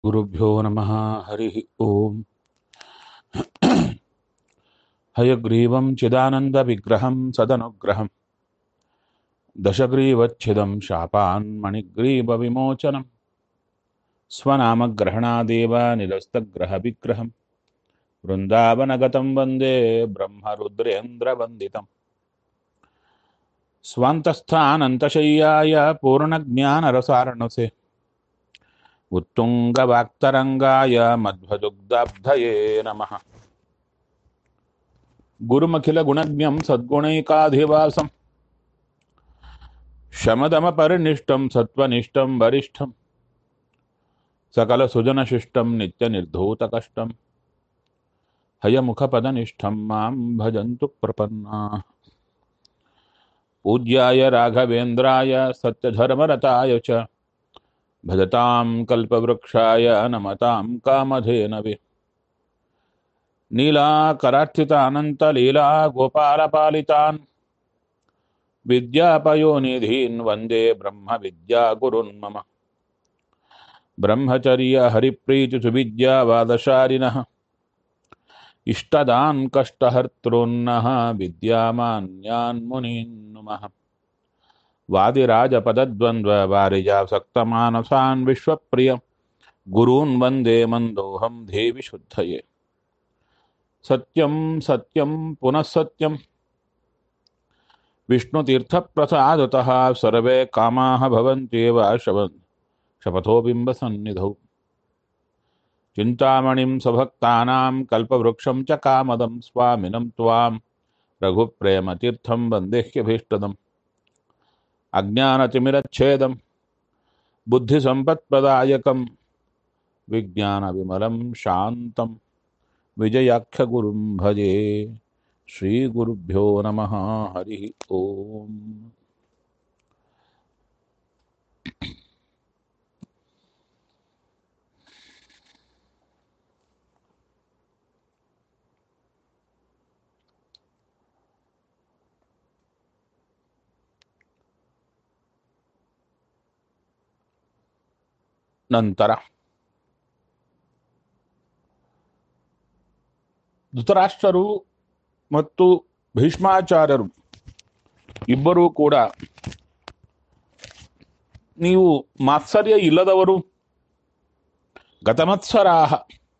गुरुभ्यो नमः हरिः ओम् हयग्रीवं चिदानन्दविग्रहं सदनुग्रहं दशग्रीवच्छिदं शापान्मणिग्रीवविमोचनं स्वनामग्रहणादेव निरस्तग्रहविग्रहं वृन्दावनगतं वन्दे ब्रह्मरुद्रेन्द्रवन्दितम् स्वान्तस्थानन्तशय्याय पूर्णज्ञानरसारणसे उत्तुङ्गवाक्तरङ्गाय मध्वदुग्धाब्धये नमः गुरुमखिलगुणज्ञं सद्गुणैकाधिवासं शमदमपरिनिष्टं सत्त्वनिष्ठं वरिष्ठं सकलसुजनशिष्टं नित्यनिर्धूतकष्टं हयमुखपदनिष्ठं मां भजन्तु प्रपन्नाः पूज्याय राघवेन्द्राय सत्यधर्मरताय च भजतां कल्पवृक्षाय नमतां कामधेनवे नीलाकरार्थितानन्तलीला गोपालपालितान् विद्यापयोनिधीन् वन्दे ब्रह्मविद्यागुरुन् मम ब्रह्मचर्यहरिप्रीतिसुविद्यावादशालिनः इष्टदान् कष्टहर्तॄन्नः विद्यामान्यान् मुनीन् नुमः वादिराजपदद्वन्द्ववारिजासक्तमानसान् विश्वप्रिय गुरून् वन्दे मन्दोऽहं देवि शुद्धये सत्यं सत्यं पुनः सत्यं विष्णुतीर्थप्रसादतः सर्वे कामाः भवन्त्येव शवन् शपथो बिम्बसन्निधौ चिन्तामणिं स्वभक्तानां कल्पवृक्षं च कामदं स्वामिनं त्वां रघुप्रेमतीर्थं वन्देह्यभीष्टदम् अज्ञानतिमिरच्छेदं बुद्धिसम्पत्प्रदायकं विज्ञानविमलं शान्तं विजयाख्यगुरुं भजे श्रीगुरुभ्यो नमः हरिः ओम् ನಂತರ ಧೃತರಾಷ್ಟ್ರರು ಮತ್ತು ಭೀಷ್ಮಾಚಾರ್ಯರು ಇಬ್ಬರೂ ಕೂಡ ನೀವು ಮಾತ್ಸರ್ಯ ಇಲ್ಲದವರು ಗತಮತ್ಸರಾಹ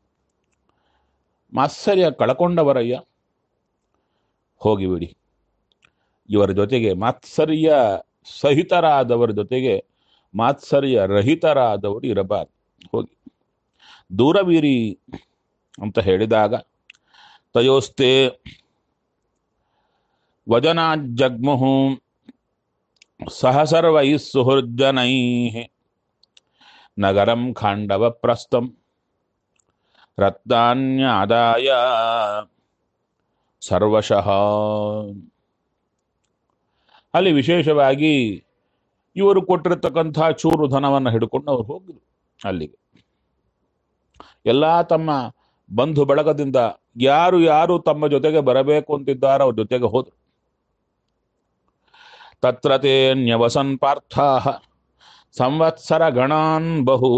ಮಾತ್ಸರ್ಯ ಕಳಕೊಂಡವರಯ್ಯ ಹೋಗಿಬಿಡಿ ಇವರ ಜೊತೆಗೆ ಮಾತ್ಸರ್ಯ ಸಹಿತರಾದವರ ಜೊತೆಗೆ ಮಾತ್ಸರ್ಯ ರಹಿತರಾದವರು ಇರಬಾರದು ಹೋಗಿ ದೂರವೀರಿ ಅಂತ ಹೇಳಿದಾಗ ತಯೋಸ್ತೆ ವಜನಾಜ್ಜಗ್ಮುಹು ಸಹಸರ್ವೈ ಸುಹೃಜ್ಜನೈ ನಗರಂ ಖಾಂಡವ ಪ್ರಸ್ಥಂ ರತ್ನಾನ್ಯಾದಾಯ ಸರ್ವಶಃ ಅಲ್ಲಿ ವಿಶೇಷವಾಗಿ ಇವರು ಕೊಟ್ಟಿರತಕ್ಕಂಥ ಚೂರು ಧನವನ್ನು ಹಿಡ್ಕೊಂಡು ಅವ್ರು ಹೋಗಿದ್ರು ಅಲ್ಲಿಗೆ ಎಲ್ಲ ತಮ್ಮ ಬಂಧು ಬಳಗದಿಂದ ಯಾರು ಯಾರು ತಮ್ಮ ಜೊತೆಗೆ ಬರಬೇಕು ಅಂತಿದ್ದಾರೋ ಅವ್ರ ಜೊತೆಗೆ ಹೋದ್ರು ತತ್ರ ತೇ ನ್ಯವಸನ್ ಪಾರ್ಥ ಸಂವತ್ಸರ ಗಣಾನ್ ಬಹು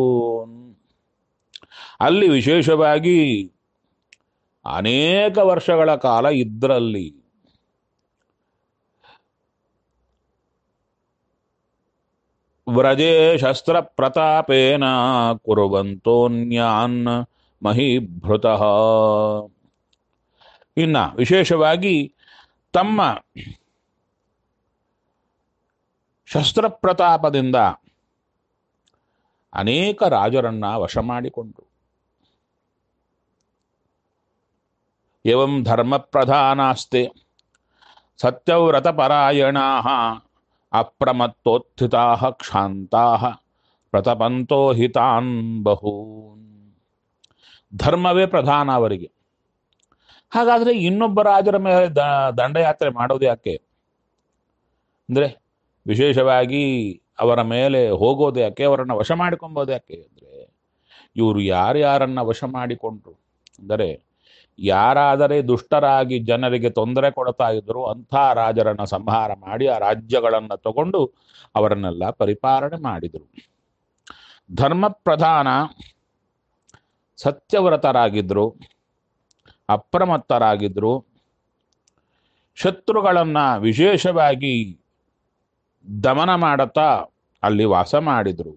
ಅಲ್ಲಿ ವಿಶೇಷವಾಗಿ ಅನೇಕ ವರ್ಷಗಳ ಕಾಲ ಇದ್ರಲ್ಲಿ ವ್ರಜೇ ಶಸ್ತ್ರ ಪ್ರತಾಪೇನ ಕುರುವಂತೋನ್ಯಾನ್ ಮಹೀಭೃತಃ ಇನ್ನ ವಿಶೇಷವಾಗಿ ತಮ್ಮ ಶಸ್ತ್ರ ಪ್ರತಾಪದಿಂದ ಅನೇಕ ರಾಜರನ್ನ ವಶ ಮಾಡಿಕೊಂಡ್ರು ಎವಂ ಧರ್ಮ ಪ್ರಧಾನಾಸ್ತೆ ಸತ್ಯವ್ರತಪರಾಯಣಾ ಅಪ್ರಮತ್ತೋತ್ಥಿತಾ ಕ್ಷಾಂತಾ ಪ್ರತಪಂತೋ ಹಿತಾನ್ ಬಹೂನ್ ಧರ್ಮವೇ ಪ್ರಧಾನ ಅವರಿಗೆ ಹಾಗಾದ್ರೆ ಇನ್ನೊಬ್ಬ ರಾಜರ ಮೇಲೆ ದ ದಂಡಯಾತ್ರೆ ಮಾಡೋದು ಯಾಕೆ ಅಂದ್ರೆ ವಿಶೇಷವಾಗಿ ಅವರ ಮೇಲೆ ಹೋಗೋದು ಯಾಕೆ ಅವರನ್ನ ವಶ ಮಾಡಿಕೊಂಬೋದು ಯಾಕೆ ಅಂದ್ರೆ ಇವರು ಯಾರ್ಯಾರನ್ನ ವಶ ಮಾಡಿಕೊಂಡ್ರು ಅಂದರೆ ಯಾರಾದರೆ ದುಷ್ಟರಾಗಿ ಜನರಿಗೆ ತೊಂದರೆ ಕೊಡ್ತಾ ಇದ್ರು ಅಂಥ ರಾಜರನ್ನ ಸಂಹಾರ ಮಾಡಿ ಆ ರಾಜ್ಯಗಳನ್ನು ತಗೊಂಡು ಅವರನ್ನೆಲ್ಲ ಪರಿಪಾಲನೆ ಮಾಡಿದರು ಧರ್ಮ ಪ್ರಧಾನ ಸತ್ಯವ್ರತರಾಗಿದ್ರು ಅಪ್ರಮತ್ತರಾಗಿದ್ರು ಶತ್ರುಗಳನ್ನ ವಿಶೇಷವಾಗಿ ದಮನ ಮಾಡುತ್ತಾ ಅಲ್ಲಿ ವಾಸ ಮಾಡಿದ್ರು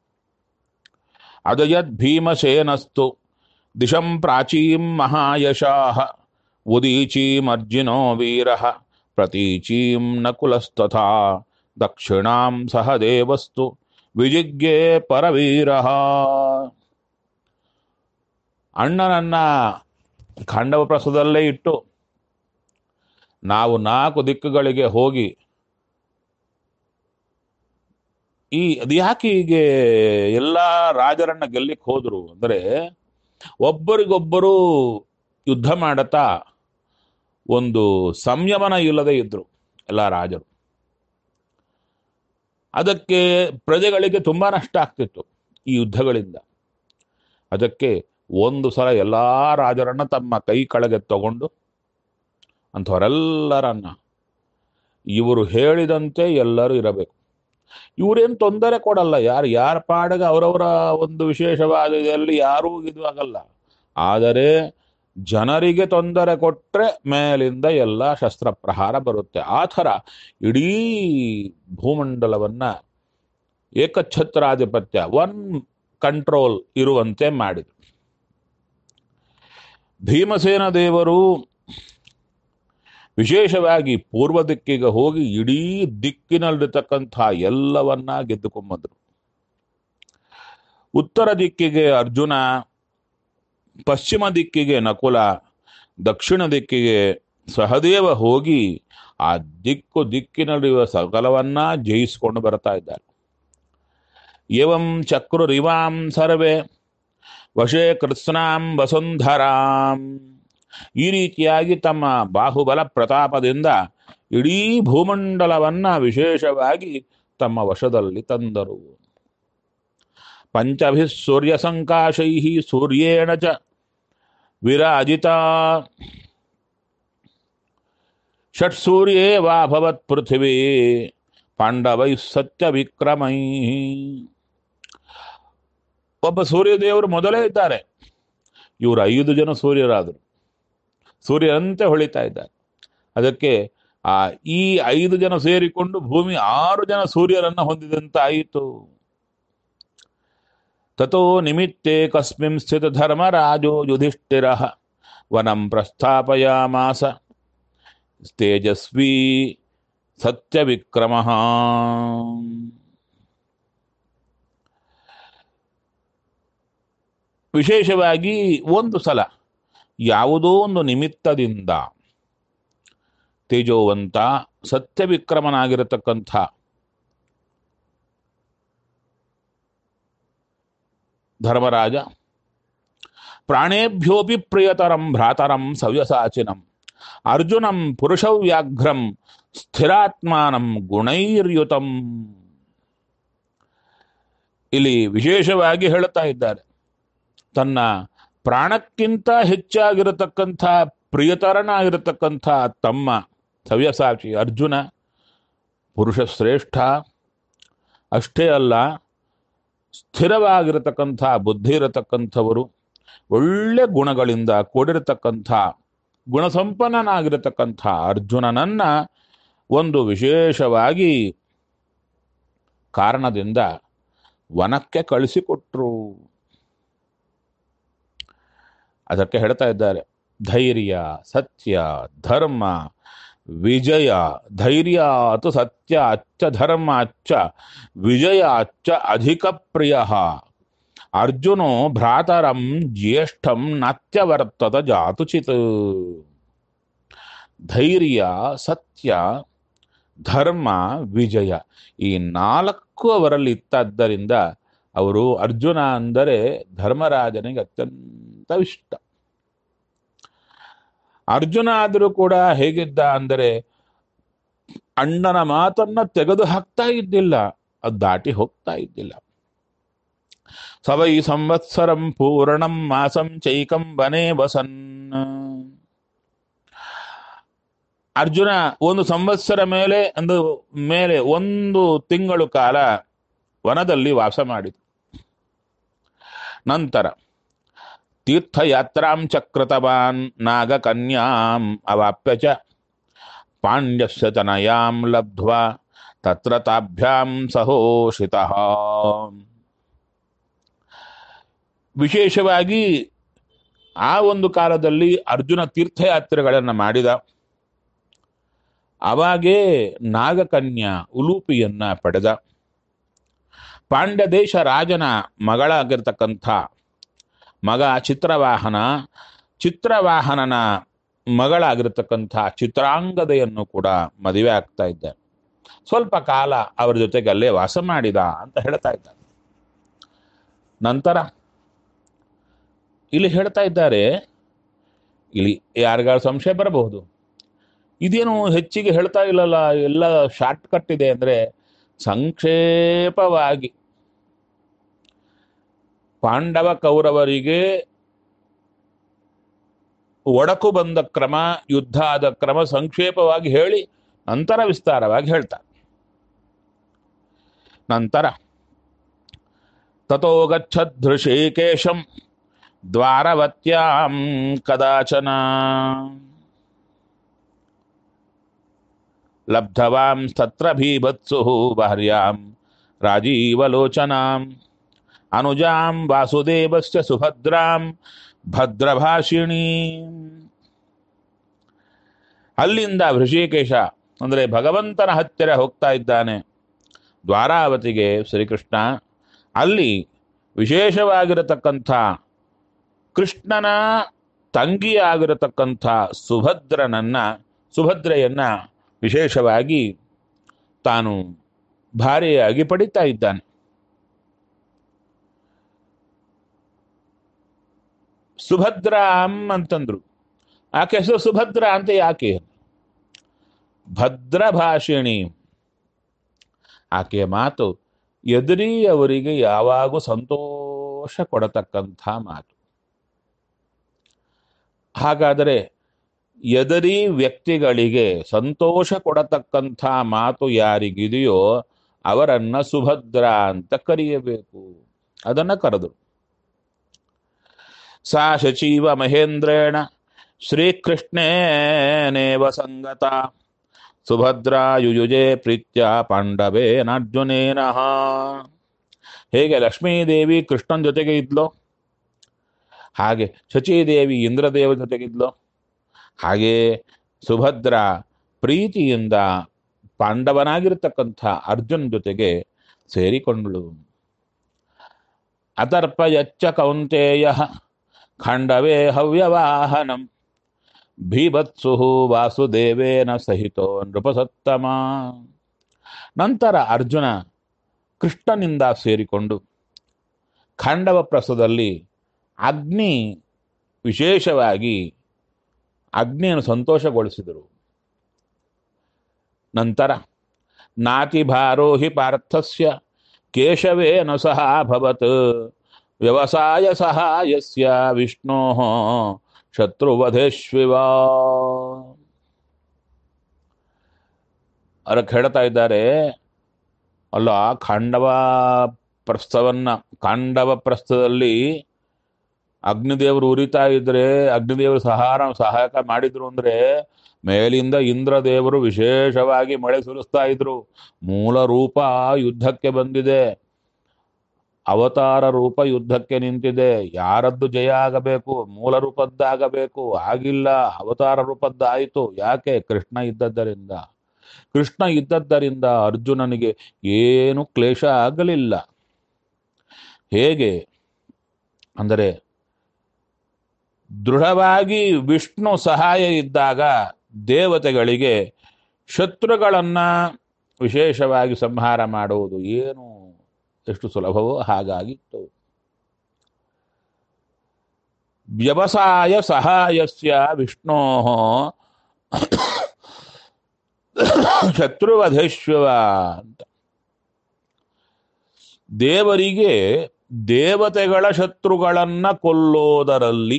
ಅದಯದ್ ಭೀಮಸೇನಸ್ತು ದಿಶಂ ಪ್ರಾಚೀಂ ಮಹಾಯಶಾಹ ಉದೀಚೀಂ ಅರ್ಜುನೋ ವೀರ ಪ್ರತೀಚೀಂ ನಕುಲಸ್ತಥಾ ದಕ್ಷಿಣಾಂ ಸಹ ದೇವಸ್ತು ವಿಜಿಜ್ಞೆ ಪರವೀರ ಅಣ್ಣನನ್ನ ಖಾಂಡವ ಪ್ರಸದಲ್ಲೇ ಇಟ್ಟು ನಾವು ನಾಲ್ಕು ದಿಕ್ಕುಗಳಿಗೆ ಹೋಗಿ ಈ ಅದ್ಯಾಕೆ ಹೀಗೆ ಎಲ್ಲ ರಾಜರನ್ನ ಗೆಲ್ಲಿಕ್ ಹೋದ್ರು ಅಂದ್ರೆ ಒಬ್ಬರಿಗೊಬ್ಬರು ಯುದ್ಧ ಮಾಡತಾ ಒಂದು ಸಂಯಮನ ಇಲ್ಲದೆ ಇದ್ರು ಎಲ್ಲ ರಾಜರು ಅದಕ್ಕೆ ಪ್ರಜೆಗಳಿಗೆ ತುಂಬಾ ನಷ್ಟ ಆಗ್ತಿತ್ತು ಈ ಯುದ್ಧಗಳಿಂದ ಅದಕ್ಕೆ ಒಂದು ಸಲ ಎಲ್ಲಾ ರಾಜರನ್ನ ತಮ್ಮ ಕೈ ಕೆಳಗೆ ತಗೊಂಡು ಅಂಥವರೆಲ್ಲರನ್ನ ಇವರು ಹೇಳಿದಂತೆ ಎಲ್ಲರೂ ಇರಬೇಕು ಇವರೇನು ತೊಂದರೆ ಕೊಡಲ್ಲ ಯಾರು ಯಾರ ಪಾಡಿಗೆ ಅವರವರ ಒಂದು ವಿಶೇಷವಾದ ಇದರಲ್ಲಿ ಯಾರೂ ಇದು ಆಗಲ್ಲ ಆದರೆ ಜನರಿಗೆ ತೊಂದರೆ ಕೊಟ್ರೆ ಮೇಲಿಂದ ಎಲ್ಲ ಶಸ್ತ್ರ ಪ್ರಹಾರ ಬರುತ್ತೆ ಆ ಥರ ಇಡೀ ಭೂಮಂಡಲವನ್ನ ಏಕಛತ್ರಾಧಿಪತ್ಯ ಒನ್ ಕಂಟ್ರೋಲ್ ಇರುವಂತೆ ಮಾಡಿದ್ರು ಭೀಮಸೇನ ದೇವರು ವಿಶೇಷವಾಗಿ ಪೂರ್ವ ದಿಕ್ಕಿಗೆ ಹೋಗಿ ಇಡೀ ದಿಕ್ಕಿನಲ್ಲಿರ್ತಕ್ಕಂಥ ಎಲ್ಲವನ್ನ ಗೆದ್ದುಕೊಂಬಂದ್ರು ಉತ್ತರ ದಿಕ್ಕಿಗೆ ಅರ್ಜುನ ಪಶ್ಚಿಮ ದಿಕ್ಕಿಗೆ ನಕುಲ ದಕ್ಷಿಣ ದಿಕ್ಕಿಗೆ ಸಹದೇವ ಹೋಗಿ ಆ ದಿಕ್ಕು ದಿಕ್ಕಿನಲ್ಲಿರುವ ಸಕಲವನ್ನ ಜಯಿಸಿಕೊಂಡು ಬರ್ತಾ ಇದ್ದಾರೆ ಏವಂ ಚಕ್ರುರಿವಾಂ ಸರ್ವೇ ವಶೇ ಕೃತ್ಸ್ನಾಂ ವಸುಂಧರಾಂ ಈ ರೀತಿಯಾಗಿ ತಮ್ಮ ಬಾಹುಬಲ ಪ್ರತಾಪದಿಂದ ಇಡೀ ಭೂಮಂಡಲವನ್ನ ವಿಶೇಷವಾಗಿ ತಮ್ಮ ವಶದಲ್ಲಿ ತಂದರು ಪಂಚಭಿ ಸೂರ್ಯ ಸಂಕಾಶೈ ಸೂರ್ಯೇಣ ಚ ವಿರಾಜಿತ ಷಟ್ಸೂರ್ಯೇ ವಾಭವತ್ ಪೃಥಿವೀ ಪಾಂಡವೈ ಸತ್ಯ ವಿಕ್ರಮೈ ಒಬ್ಬ ಸೂರ್ಯದೇವರು ಮೊದಲೇ ಇದ್ದಾರೆ ಇವರು ಐದು ಜನ ಸೂರ್ಯರಾದರು ಸೂರ್ಯರಂತೆ ಹೊಳಿತಾ ಇದ್ದಾರೆ ಅದಕ್ಕೆ ಆ ಈ ಐದು ಜನ ಸೇರಿಕೊಂಡು ಭೂಮಿ ಆರು ಜನ ಸೂರ್ಯರನ್ನ ಹೊಂದಿದಂತಾಯಿತು ತಥೋ ನಿಮಿತ್ತೇ ಕಸ್ಮಿನ್ ಸ್ಥಿತ ಧರ್ಮರಾಜೋ ಯುಧಿಷ್ಠಿರ ವನಂ ಪ್ರಸ್ಥಾಪಯಾಮಾಸ ತೇಜಸ್ವಿ ಸತ್ಯವಿಕ್ರಮ ವಿಶೇಷವಾಗಿ ಒಂದು ಸಲ ಯಾವುದೋ ಒಂದು ನಿಮಿತ್ತದಿಂದ ತೇಜೋವಂತ ಸತ್ಯವಿಕ್ರಮನಾಗಿರತಕ್ಕಂಥ ಧರ್ಮರಾಜ ಪ್ರಾಣೇಭ್ಯೋಪಿ ಪ್ರಿಯತರಂ ಭ್ರಾತರಂ ಸವ್ಯಸಾಚಿನಂ ಅರ್ಜುನಂ ಪುರುಷವ್ಯಾಘ್ರಂ ಸ್ಥಿರಾತ್ಮಾನಂ ಗುಣೈರ್ಯುತಂ ಇಲ್ಲಿ ವಿಶೇಷವಾಗಿ ಹೇಳುತ್ತಾ ಇದ್ದಾರೆ ತನ್ನ ಪ್ರಾಣಕ್ಕಿಂತ ಹೆಚ್ಚಾಗಿರತಕ್ಕಂಥ ಪ್ರಿಯತರನಾಗಿರತಕ್ಕಂಥ ತಮ್ಮ ಸವ್ಯಸಾಚಿ ಅರ್ಜುನ ಪುರುಷ ಶ್ರೇಷ್ಠ ಅಷ್ಟೇ ಅಲ್ಲ ಸ್ಥಿರವಾಗಿರತಕ್ಕಂಥ ಬುದ್ಧಿ ಇರತಕ್ಕಂಥವರು ಒಳ್ಳೆ ಗುಣಗಳಿಂದ ಕೂಡಿರತಕ್ಕಂಥ ಗುಣಸಂಪನ್ನನಾಗಿರತಕ್ಕಂಥ ಅರ್ಜುನನನ್ನ ಒಂದು ವಿಶೇಷವಾಗಿ ಕಾರಣದಿಂದ ವನಕ್ಕೆ ಕಳಿಸಿಕೊಟ್ರು ಅದಕ್ಕೆ ಹೇಳ್ತಾ ಇದ್ದಾರೆ ಧೈರ್ಯ ಸತ್ಯ ಧರ್ಮ ವಿಜಯ ಧೈರ್ಯ ಅತು ಸತ್ಯ ಅಚ್ಚ ಧರ್ಮ ಅಚ್ಚ ವಿಜಯ ಅಚ್ಚ ಅಧಿಕ ಪ್ರಿಯ ಅರ್ಜುನೋ ಭ್ರಾತರಂ ಜ್ಯೇಷ್ಠಂ ನಾತ್ಯವರ್ತದ ಜಾತುಚಿತ್ ಧೈರ್ಯ ಸತ್ಯ ಧರ್ಮ ವಿಜಯ ಈ ನಾಲ್ಕು ಅವರಲ್ಲಿ ಇತ್ತದ್ದರಿಂದ ಅವರು ಅರ್ಜುನ ಅಂದರೆ ಧರ್ಮರಾಜನಿಗೆ ಅತ್ಯಂತ ಇಷ್ಟ ಅರ್ಜುನ ಆದರೂ ಕೂಡ ಹೇಗಿದ್ದ ಅಂದರೆ ಅಣ್ಣನ ಮಾತನ್ನ ತೆಗೆದು ಹಾಕ್ತಾ ಇದ್ದಿಲ್ಲ ಅದು ದಾಟಿ ಹೋಗ್ತಾ ಇದ್ದಿಲ್ಲ ಸವೈ ಸಂವತ್ಸರಂ ಪೂರ್ಣಂ ಮಾಸಂ ಚೈಕಂ ವನೇ ವಸನ್ ಅರ್ಜುನ ಒಂದು ಸಂವತ್ಸರ ಮೇಲೆ ಒಂದು ಮೇಲೆ ಒಂದು ತಿಂಗಳು ಕಾಲ ವನದಲ್ಲಿ ವಾಸ ಮಾಡಿದ ನಂತರ ತೀರ್ಥಯಾತ್ರಾಂ ಚಕ್ರತವಾನ್ ನಾಗಕನ್ಯಾಂ ಅವಾಪ್ಯ ಚ ಪಾಂಡ್ಯಸ್ಯ ತನಯಾಂ ಲಬ್ಧ್ವಾ ತತ್ರ ತಾಭ್ಯಾಂ ಸಹೋಷಿತಃ ವಿಶೇಷವಾಗಿ ಆ ಒಂದು ಕಾಲದಲ್ಲಿ ಅರ್ಜುನ ತೀರ್ಥಯಾತ್ರೆಗಳನ್ನು ಮಾಡಿದ ಅವಾಗೇ ನಾಗಕನ್ಯಾ ಉಲೂಪಿಯನ್ನ ಪಡೆದ ಪಾಂಡ್ಯ ದೇಶ ರಾಜನ ಮಗಳಾಗಿರ್ತಕ್ಕಂಥ ಮಗ ಚಿತ್ರವಾಹನ ಚಿತ್ರವಾಹನನ ಮಗಳಾಗಿರ್ತಕ್ಕಂಥ ಚಿತ್ರಾಂಗದೆಯನ್ನು ಕೂಡ ಮದುವೆ ಆಗ್ತಾ ಇದ್ದ ಸ್ವಲ್ಪ ಕಾಲ ಅವರ ಜೊತೆಗೆ ಅಲ್ಲೇ ವಾಸ ಮಾಡಿದ ಅಂತ ಹೇಳ್ತಾ ಇದ್ದಾರೆ ನಂತರ ಇಲ್ಲಿ ಹೇಳ್ತಾ ಇದ್ದಾರೆ ಇಲ್ಲಿ ಯಾರಿಗಾರು ಸಂಶಯ ಬರಬಹುದು ಇದೇನು ಹೆಚ್ಚಿಗೆ ಹೇಳ್ತಾ ಇಲ್ಲಲ್ಲ ಎಲ್ಲ ಶಾರ್ಟ್ ಕಟ್ ಇದೆ ಅಂದ್ರೆ ಸಂಕ್ಷೇಪವಾಗಿ ಪಾಂಡವ ಕೌರವರಿಗೆ ಒಡಕು ಬಂದ ಕ್ರಮ ಯುದ್ಧ ಆದ ಕ್ರಮ ಸಂಕ್ಷೇಪವಾಗಿ ಹೇಳಿ ನಂತರ ವಿಸ್ತಾರವಾಗಿ ಹೇಳ್ತಾರೆ ನಂತರ ತಥೋ ಗಚ್ಚದೃಶೇಕೇಶಂ ದ್ವಾರವತ್ಯಾಂ ಕದಾಚನ ಲಬ್ಧವಾಂ ತತ್ರ ಭೀಭತ್ಸು ಭಾರ್ಯಾಂ ರಾಜೀವಲೋಚನಾಂ ಅನುಜಾಂ ವಾಸುದೇವಸ್ಯ ಸುಭದ್ರಾಂ ಭದ್ರಭಾಷಿಣೀ ಅಲ್ಲಿಂದ ಋಷಿಕೇಶ ಅಂದರೆ ಭಗವಂತನ ಹತ್ತಿರ ಹೋಗ್ತಾ ಇದ್ದಾನೆ ದ್ವಾರಾವತಿಗೆ ಶ್ರೀಕೃಷ್ಣ ಅಲ್ಲಿ ವಿಶೇಷವಾಗಿರತಕ್ಕಂಥ ಕೃಷ್ಣನ ತಂಗಿಯಾಗಿರತಕ್ಕಂಥ ಸುಭದ್ರನನ್ನ ಸುಭದ್ರೆಯನ್ನ ವಿಶೇಷವಾಗಿ ತಾನು ಭಾರ್ಯೆಯಾಗಿ ಪಡಿತಾ ಇದ್ದಾನೆ ಸುಭದ್ರಾಂ ಅಂತಂದ್ರು ಆಕೆ ಹೆಸರು ಸುಭದ್ರ ಅಂತ ಯಾಕೆ ಭದ್ರ ಭಾಷಿಣಿ ಆಕೆಯ ಮಾತು ಎದುರಿ ಅವರಿಗೆ ಯಾವಾಗೂ ಸಂತೋಷ ಕೊಡತಕ್ಕಂಥ ಮಾತು ಹಾಗಾದರೆ ಎದರಿ ವ್ಯಕ್ತಿಗಳಿಗೆ ಸಂತೋಷ ಕೊಡತಕ್ಕಂಥ ಮಾತು ಯಾರಿಗಿದೆಯೋ ಅವರನ್ನ ಸುಭದ್ರ ಅಂತ ಕರೆಯಬೇಕು ಅದನ್ನ ಕರೆದರು ಸಾ ಶಚೀವ ಮಹೇಂದ್ರೇಣ ಶ್ರೀಕೃಷ್ಣೇನೇವ ಸಂಗತ ಸುಭದ್ರಾ ಯುಯುಜೆ ಪ್ರೀತ್ಯ ಪಾಂಡವೇನಾರ್ಜುನೇನ ಹೇಗೆ ಲಕ್ಷ್ಮೀದೇವಿ ಕೃಷ್ಣನ ಜೊತೆಗೆ ಇದ್ಲೋ ಹಾಗೆ ಶಚೀದೇವಿ ಇಂದ್ರದೇವ ಜೊತೆಗಿದ್ಲೋ ಹಾಗೆ ಸುಭದ್ರ ಪ್ರೀತಿಯಿಂದ ಪಾಂಡವನಾಗಿರ್ತಕ್ಕಂಥ ಅರ್ಜುನ್ ಜೊತೆಗೆ ಸೇರಿಕೊಂಡಳು ಅದರ್ಪಯಚ್ಚ ಕೌಂತೇಯ ಖಂಡವೇ ಹವ್ಯವಾಹನಂ ಭೀಭತ್ಸು ವಾಸುದೇವೇನ ಸಹಿತೋ ನೃಪಸತ್ತಮ ನಂತರ ಅರ್ಜುನ ಕೃಷ್ಣನಿಂದ ಸೇರಿಕೊಂಡು ಖಂಡವ ಪ್ರಸ್ಥದಲ್ಲಿ ಅಗ್ನಿ ವಿಶೇಷವಾಗಿ ಅಗ್ನಿಯನ್ನು ಸಂತೋಷಗೊಳಿಸಿದರು ನಂತರ ನಾತಿಭಾರೋ ಹಿ ಪಾರ್ಥಸ್ಯ ಕೇಶವೇನ ಸಹ ಅಭವತ್ ವ್ಯವಸಾಯ ಸಹಾಯಸ್ಯ ವಿಷ್ಣೋ ಶತ್ರುವಧೇಶ್ವಿವ ಅದಕ್ಕೆ ಹೇಳ್ತಾ ಇದ್ದಾರೆ ಅಲ್ಲ ಖಾಂಡವ ಪ್ರಸ್ಥವನ್ನ ಖಾಂಡವ ಪ್ರಸ್ಥದಲ್ಲಿ ಅಗ್ನಿದೇವರು ಉರಿತಾ ಇದ್ರೆ ಅಗ್ನಿದೇವರು ಸಹಾರ ಸಹಾಯಕ ಮಾಡಿದ್ರು ಅಂದ್ರೆ ಮೇಲಿಂದ ಇಂದ್ರದೇವರು ವಿಶೇಷವಾಗಿ ಮಳೆ ಸುರಿಸ್ತಾ ಇದ್ರು ಮೂಲ ರೂಪ ಯುದ್ಧಕ್ಕೆ ಬಂದಿದೆ ಅವತಾರ ರೂಪ ಯುದ್ಧಕ್ಕೆ ನಿಂತಿದೆ ಯಾರದ್ದು ಜಯ ಆಗಬೇಕು ಮೂಲ ರೂಪದ್ದಾಗಬೇಕು ಆಗಿಲ್ಲ ಅವತಾರ ರೂಪದ್ದಾಯಿತು ಯಾಕೆ ಕೃಷ್ಣ ಇದ್ದದ್ದರಿಂದ ಕೃಷ್ಣ ಇದ್ದದ್ದರಿಂದ ಅರ್ಜುನನಿಗೆ ಏನು ಕ್ಲೇಶ ಆಗಲಿಲ್ಲ ಹೇಗೆ ಅಂದರೆ ದೃಢವಾಗಿ ವಿಷ್ಣು ಸಹಾಯ ಇದ್ದಾಗ ದೇವತೆಗಳಿಗೆ ಶತ್ರುಗಳನ್ನ ವಿಶೇಷವಾಗಿ ಸಂಹಾರ ಮಾಡುವುದು ಏನು ಎಷ್ಟು ಸುಲಭವೋ ಹಾಗಾಗಿತ್ತು ವ್ಯವಸಾಯ ಸಹಾಯಸ್ಯ ವಿಷ್ಣೋ ಶತ್ರುವಧೇಶ್ವ ಅಂತ ದೇವರಿಗೆ ದೇವತೆಗಳ ಶತ್ರುಗಳನ್ನ ಕೊಲ್ಲೋದರಲ್ಲಿ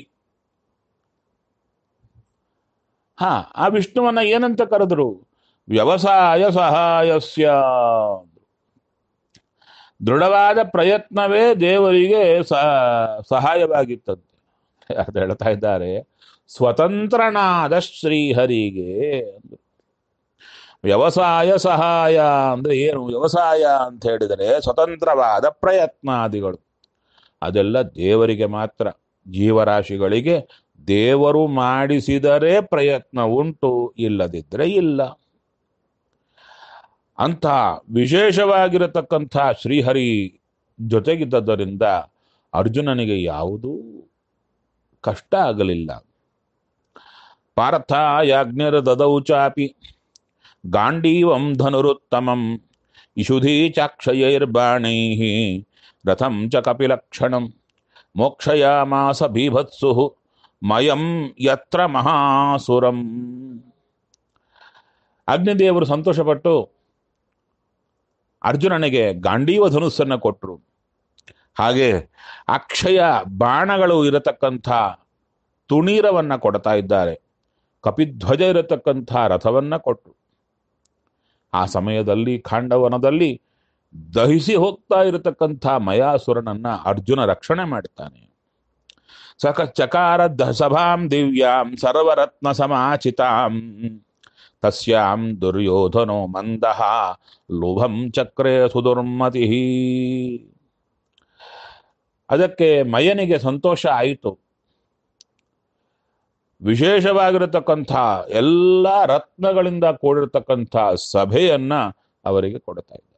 ಹಾ ಆ ವಿಷ್ಣುವನ್ನ ಏನಂತ ಕರೆದ್ರು ವ್ಯವಸಾಯ ಸಹಾಯಸ್ಯ ದೃಢವಾದ ಪ್ರಯತ್ನವೇ ದೇವರಿಗೆ ಸಹಾಯವಾಗಿತ್ತಂತೆ ಅದು ಹೇಳ್ತಾ ಇದ್ದಾರೆ ಸ್ವತಂತ್ರನಾದ ಶ್ರೀಹರಿಗೆ ಅಂದ್ರು. ವ್ಯವಸಾಯ ಸಹಾಯ ಅಂದ್ರೆ ಏನು ವ್ಯವಸಾಯ ಅಂತ ಹೇಳಿದರೆ ಸ್ವತಂತ್ರವಾದ ಪ್ರಯತ್ನಾದಿಗಳು ಅದೆಲ್ಲ ದೇವರಿಗೆ ಮಾತ್ರ ಜೀವರಾಶಿಗಳಿಗೆ ದೇವರು ಮಾಡಿಸಿದರೆ ಪ್ರಯತ್ನ ಉಂಟು ಇಲ್ಲದಿದ್ದರೆ ಇಲ್ಲ ಅಂತ ವಿಶೇಷವಾಗಿರತಕ್ಕಂಥ ಶ್ರೀಹರಿ ಜೊತೆಗಿದ್ದರಿಂದ ಅರ್ಜುನನಿಗೆ ಯಾವುದೂ ಕಷ್ಟ ಆಗಲಿಲ್ಲ ಪಾರ್ಥ ಯಾಜ್ಞರ ದದೌ ಚಾಪಿ ಗಾಂಡೀವಂ ಧನುರುತ್ತಮಂ ಇಷುಧೀ ಚಾಕ್ಷಯೈರ್ಬಾಣೈ ರಥಂ ಚ ಕಪಿಲಕ್ಷಣಂ ಮೋಕ್ಷಯಾಮಾಸ ಬೀಭತ್ಸು ಮಯಂ ಯತ್ರ ಮಹಾಸುರಂ ಅಗ್ನಿದೇವರು ಸಂತೋಷಪಟ್ಟು ಅರ್ಜುನನಿಗೆ ಗಾಂಡೀವ ಧನುಸ್ಸನ್ನು ಕೊಟ್ಟರು ಹಾಗೆ ಅಕ್ಷಯ ಬಾಣಗಳು ಇರತಕ್ಕಂಥ ತುಣೀರವನ್ನ ಕೊಡ್ತಾ ಇದ್ದಾರೆ ಕಪಿಧ್ವಜ ಇರತಕ್ಕಂಥ ರಥವನ್ನ ಕೊಟ್ಟರು ಆ ಸಮಯದಲ್ಲಿ ಖಾಂಡವನದಲ್ಲಿ ದಹಿಸಿ ಹೋಗ್ತಾ ಇರತಕ್ಕಂಥ ಮಯಾಸುರನನ್ನ ಅರ್ಜುನ ರಕ್ಷಣೆ ಮಾಡುತ್ತಾನೆ ಸಕ ಚಕಾರ ದ- ಸಭಾಂ ದಿವ್ಯಾಂ ಸರ್ವರತ್ನ ಸಮಾಚಿತಾಂ ತಸ್ಯಾಂ ದುರ್ಯೋಧನೋ ಮಂದಃ ಲುಭಂ ಚಕ್ರೇ ಸುದುರ್ಮತಿ ಅದಕ್ಕೆ ಮಯನಿಗೆ ಸಂತೋಷ ಆಯಿತು ವಿಶೇಷವಾಗಿರತಕ್ಕಂಥ ಎಲ್ಲ ರತ್ನಗಳಿಂದ ಕೂಡಿರತಕ್ಕಂಥ ಸಭೆಯನ್ನ ಅವರಿಗೆ ಕೊಡ್ತಾ ಇದ್ದಾರೆ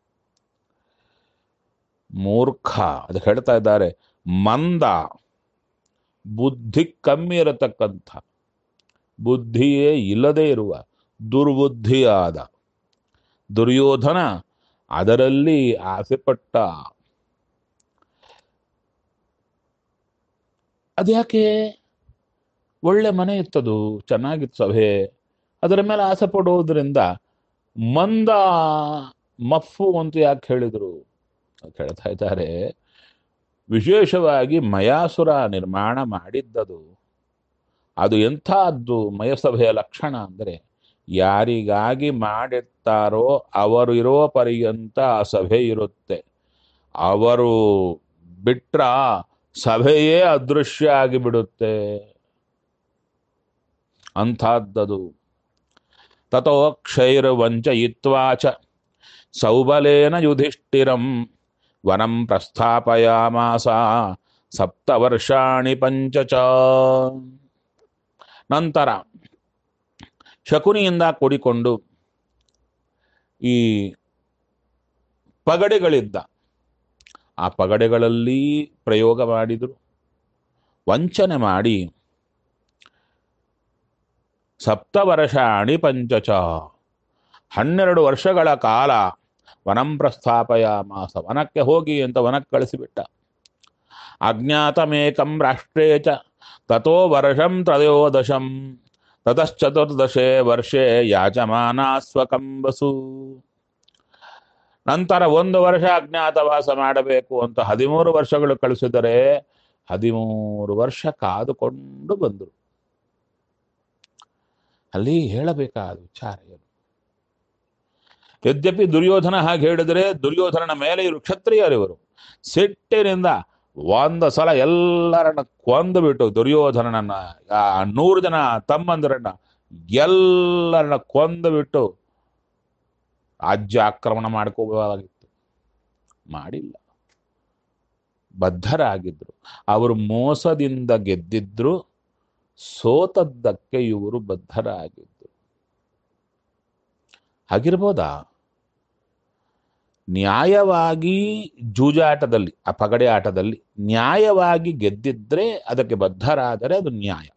ಮೂರ್ಖ ಅದು ಹೇಳ್ತಾ ಇದ್ದಾರೆ ಮಂದ ಬುದ್ಧಿ ಕಮ್ಮಿ ಇರತಕ್ಕಂಥ ಬುದ್ಧಿಯೇ ಇಲ್ಲದೆ ಇರುವ ದುರ್ಬುದ್ಧಿಯಾದ ದುರ್ಯೋಧನ ಅದರಲ್ಲಿ ಆಸೆಪಟ್ಟ ಅದ್ಯಾಕೆ ಒಳ್ಳೆ ಮನೆ ಇತ್ತದು ಚೆನ್ನಾಗಿತ್ತು ಸಭೆ ಅದರ ಮೇಲೆ ಆಸೆ ಪಡುವುದರಿಂದ ಮಂದ ಮಫ್ಫು ಅಂತ ಯಾಕೆ ಹೇಳಿದ್ರು ಅಂತ ಹೇಳ್ತಾ ಇದ್ದಾರೆ ವಿಶೇಷವಾಗಿ ಮಯಾಸುರ ನಿರ್ಮಾಣ ಮಾಡಿದ್ದದು ಅದು ಎಂಥದ್ದು ಮಯಸಭೆಯ ಲಕ್ಷಣ ಅಂದರೆ ಯಾರಿಗಾಗಿ ಮಾಡಿರ್ತಾರೋ ಅವರು ಇರೋ ಪರ್ಯಂತ ಆ ಸಭೆ ಇರುತ್ತೆ ಅವರು ಬಿಟ್ರ ಸಭೆಯೇ ಅದೃಶ್ಯ ಆಗಿಬಿಡುತ್ತೆ ಅಂಥದ್ದದು ತಥೋ ಕ್ಷೈರ್ವಂಚಯಿತ್ವಾ ಚ ಸೌಬಲೇನ ಯುಧಿಷ್ಠಿರಂ ವನಂ ಪ್ರಸ್ಥಾಪಯಾಮಾಸ ಸಪ್ತವರ್ಷಾಣಿ ಪಂಚ ಚ ನಂತರ ಶಕುನಿಯಿಂದ ಕೂಡಿಕೊಂಡು ಈ ಪಗಡೆಗಳಿದ್ದ ಆ ಪಗಡೆಗಳಲ್ಲಿ ಪ್ರಯೋಗ ಮಾಡಿದರು ವಂಚನೆ ಮಾಡಿ ಸಪ್ತವರ್ಷಾಣಿ ಪಂಚಚ ಹನ್ನೆರಡು ವರ್ಷಗಳ ಕಾಲ ವನಂ ಪ್ರಸ್ಥಾಪಯ ಮಾಸ ವನಕ್ಕೆ ಹೋಗಿ ಅಂತ ವನಕ್ಕೆ ಕಳಿಸಿಬಿಟ್ಟ ಅಜ್ಞಾತಮೇಕಂ ರಾಷ್ಟ್ರೇ ಚ ತಥೋ ವರ್ಷಂ ತ್ರಯೋದಶಂ ತತಶ್ಚತುರ್ದಶೆ ವರ್ಷೆ ಯಾಜಮಾನ ಸ್ವಕಂಬಸು ನಂತರ ಒಂದು ವರ್ಷ ಅಜ್ಞಾತವಾಸ ಮಾಡಬೇಕು ಅಂತ ಹದಿಮೂರು ವರ್ಷಗಳು ಕಳಿಸಿದರೆ ಹದಿಮೂರು ವರ್ಷ ಕಾದುಕೊಂಡು ಬಂದರು ಅಲ್ಲಿ ಹೇಳಬೇಕಾದ ವಿಚಾರ ಏನು ಯದ್ಯಪಿ ದುರ್ಯೋಧನ ಹಾಗೆ ಹೇಳಿದರೆ ದುರ್ಯೋಧನನ ಮೇಲೆ ಇವರು ಕ್ಷತ್ರಿಯರಿವರು ಸಿಟ್ಟಿನಿಂದ ಒಂದು ಸಲ ಎಲ್ಲರನ್ನ ಕೊಂದು ಬಿಟ್ಟು ದುರ್ಯೋಧನನನ್ನ ಆ ನೂರು ಜನ ತಮ್ಮಂದಿರನ್ನ ಎಲ್ಲರನ್ನ ಕೊಂದು ಬಿಟ್ಟು ರಾಜ್ಯ ಆಕ್ರಮಣ ಮಾಡ್ಕೋಬೇಕಾಗಿತ್ತು ಮಾಡಿಲ್ಲ ಬದ್ಧರಾಗಿದ್ರು ಅವರು ಮೋಸದಿಂದ ಗೆದ್ದಿದ್ರು ಸೋತದ್ದಕ್ಕೆ ಇವರು ಬದ್ಧರಾಗಿದ್ರು ಹಾಗಿರ್ಬೋದಾ ನ್ಯಾಯವಾಗಿ ಜೂಜಾಟದಲ್ಲಿ ಆ ಪಗಡೆ ಆಟದಲ್ಲಿ ನ್ಯಾಯವಾಗಿ ಗೆದ್ದಿದ್ರೆ ಅದಕ್ಕೆ ಬದ್ಧರಾದರೆ ಅದು ನ್ಯಾಯ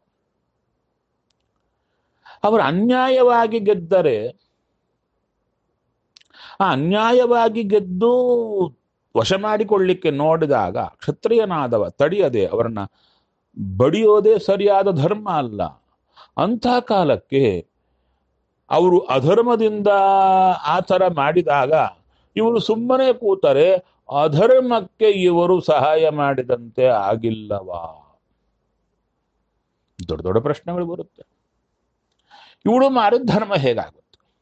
ಅವರು ಅನ್ಯಾಯವಾಗಿ ಗೆದ್ದರೆ ಆ ಅನ್ಯಾಯವಾಗಿ ಗೆದ್ದು ವಶ ಮಾಡಿಕೊಳ್ಳಿಕ್ಕೆ ನೋಡಿದಾಗ ಕ್ಷತ್ರಿಯನಾದವ ತಡೆಯದೆ ಅವರನ್ನ ಬಡಿಯೋದೇ ಸರಿಯಾದ ಧರ್ಮ ಅಲ್ಲ ಅಂಥ ಕಾಲಕ್ಕೆ ಅವರು ಅಧರ್ಮದಿಂದ ಆ ಥರ ಮಾಡಿದಾಗ ಇವರು ಸುಮ್ಮನೆ ಕೂತರೆ ಅಧರ್ಮಕ್ಕೆ ಇವರು ಸಹಾಯ ಮಾಡಿದಂತೆ ಆಗಿಲ್ಲವಾ ದೊಡ್ಡ ದೊಡ್ಡ ಪ್ರಶ್ನೆಗಳು ಬರುತ್ತೆ ಇವಳು ಮಾಡಿದ ಧರ್ಮ ಹೇಗಾಗುತ್ತೆ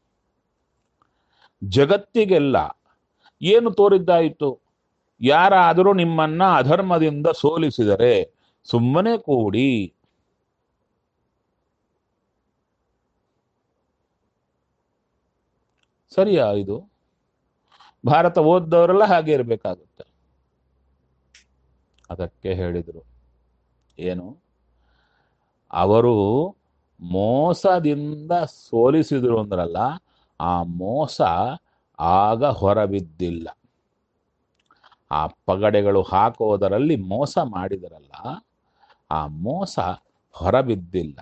ಜಗತ್ತಿಗೆಲ್ಲ ಏನು ತೋರಿದ್ದಾಯಿತು ಯಾರಾದರೂ ನಿಮ್ಮನ್ನ ಅಧರ್ಮದಿಂದ ಸೋಲಿಸಿದರೆ ಸುಮ್ಮನೆ ಕೂಡಿ ಸರಿಯಾ ಇದು ಭಾರತ ಓದ್ದವರೆಲ್ಲ ಹಾಗೆ ಇರಬೇಕಾಗುತ್ತೆ ಅದಕ್ಕೆ ಹೇಳಿದರು ಏನು ಅವರು ಮೋಸದಿಂದ ಸೋಲಿಸಿದ್ರು ಅಂದ್ರಲ್ಲ ಆ ಮೋಸ ಆಗ ಹೊರಬಿದ್ದಿಲ್ಲ ಆ ಪಗಡೆಗಳು ಹಾಕೋದರಲ್ಲಿ ಮೋಸ ಮಾಡಿದರಲ್ಲ ಆ ಮೋಸ ಹೊರಬಿದ್ದಿಲ್ಲ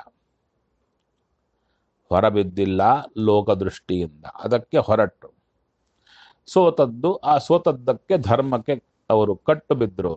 ಹೊರಬಿದ್ದಿಲ್ಲ ಲೋಕದೃಷ್ಟಿಯಿಂದ ಅದಕ್ಕೆ ಹೊರಟು ಸೋತದ್ದು ಆ ಸೋತದ್ದಕ್ಕೆ ಧರ್ಮಕ್ಕೆ ಅವರು ಕಟ್ಟು ಬಿದ್ರು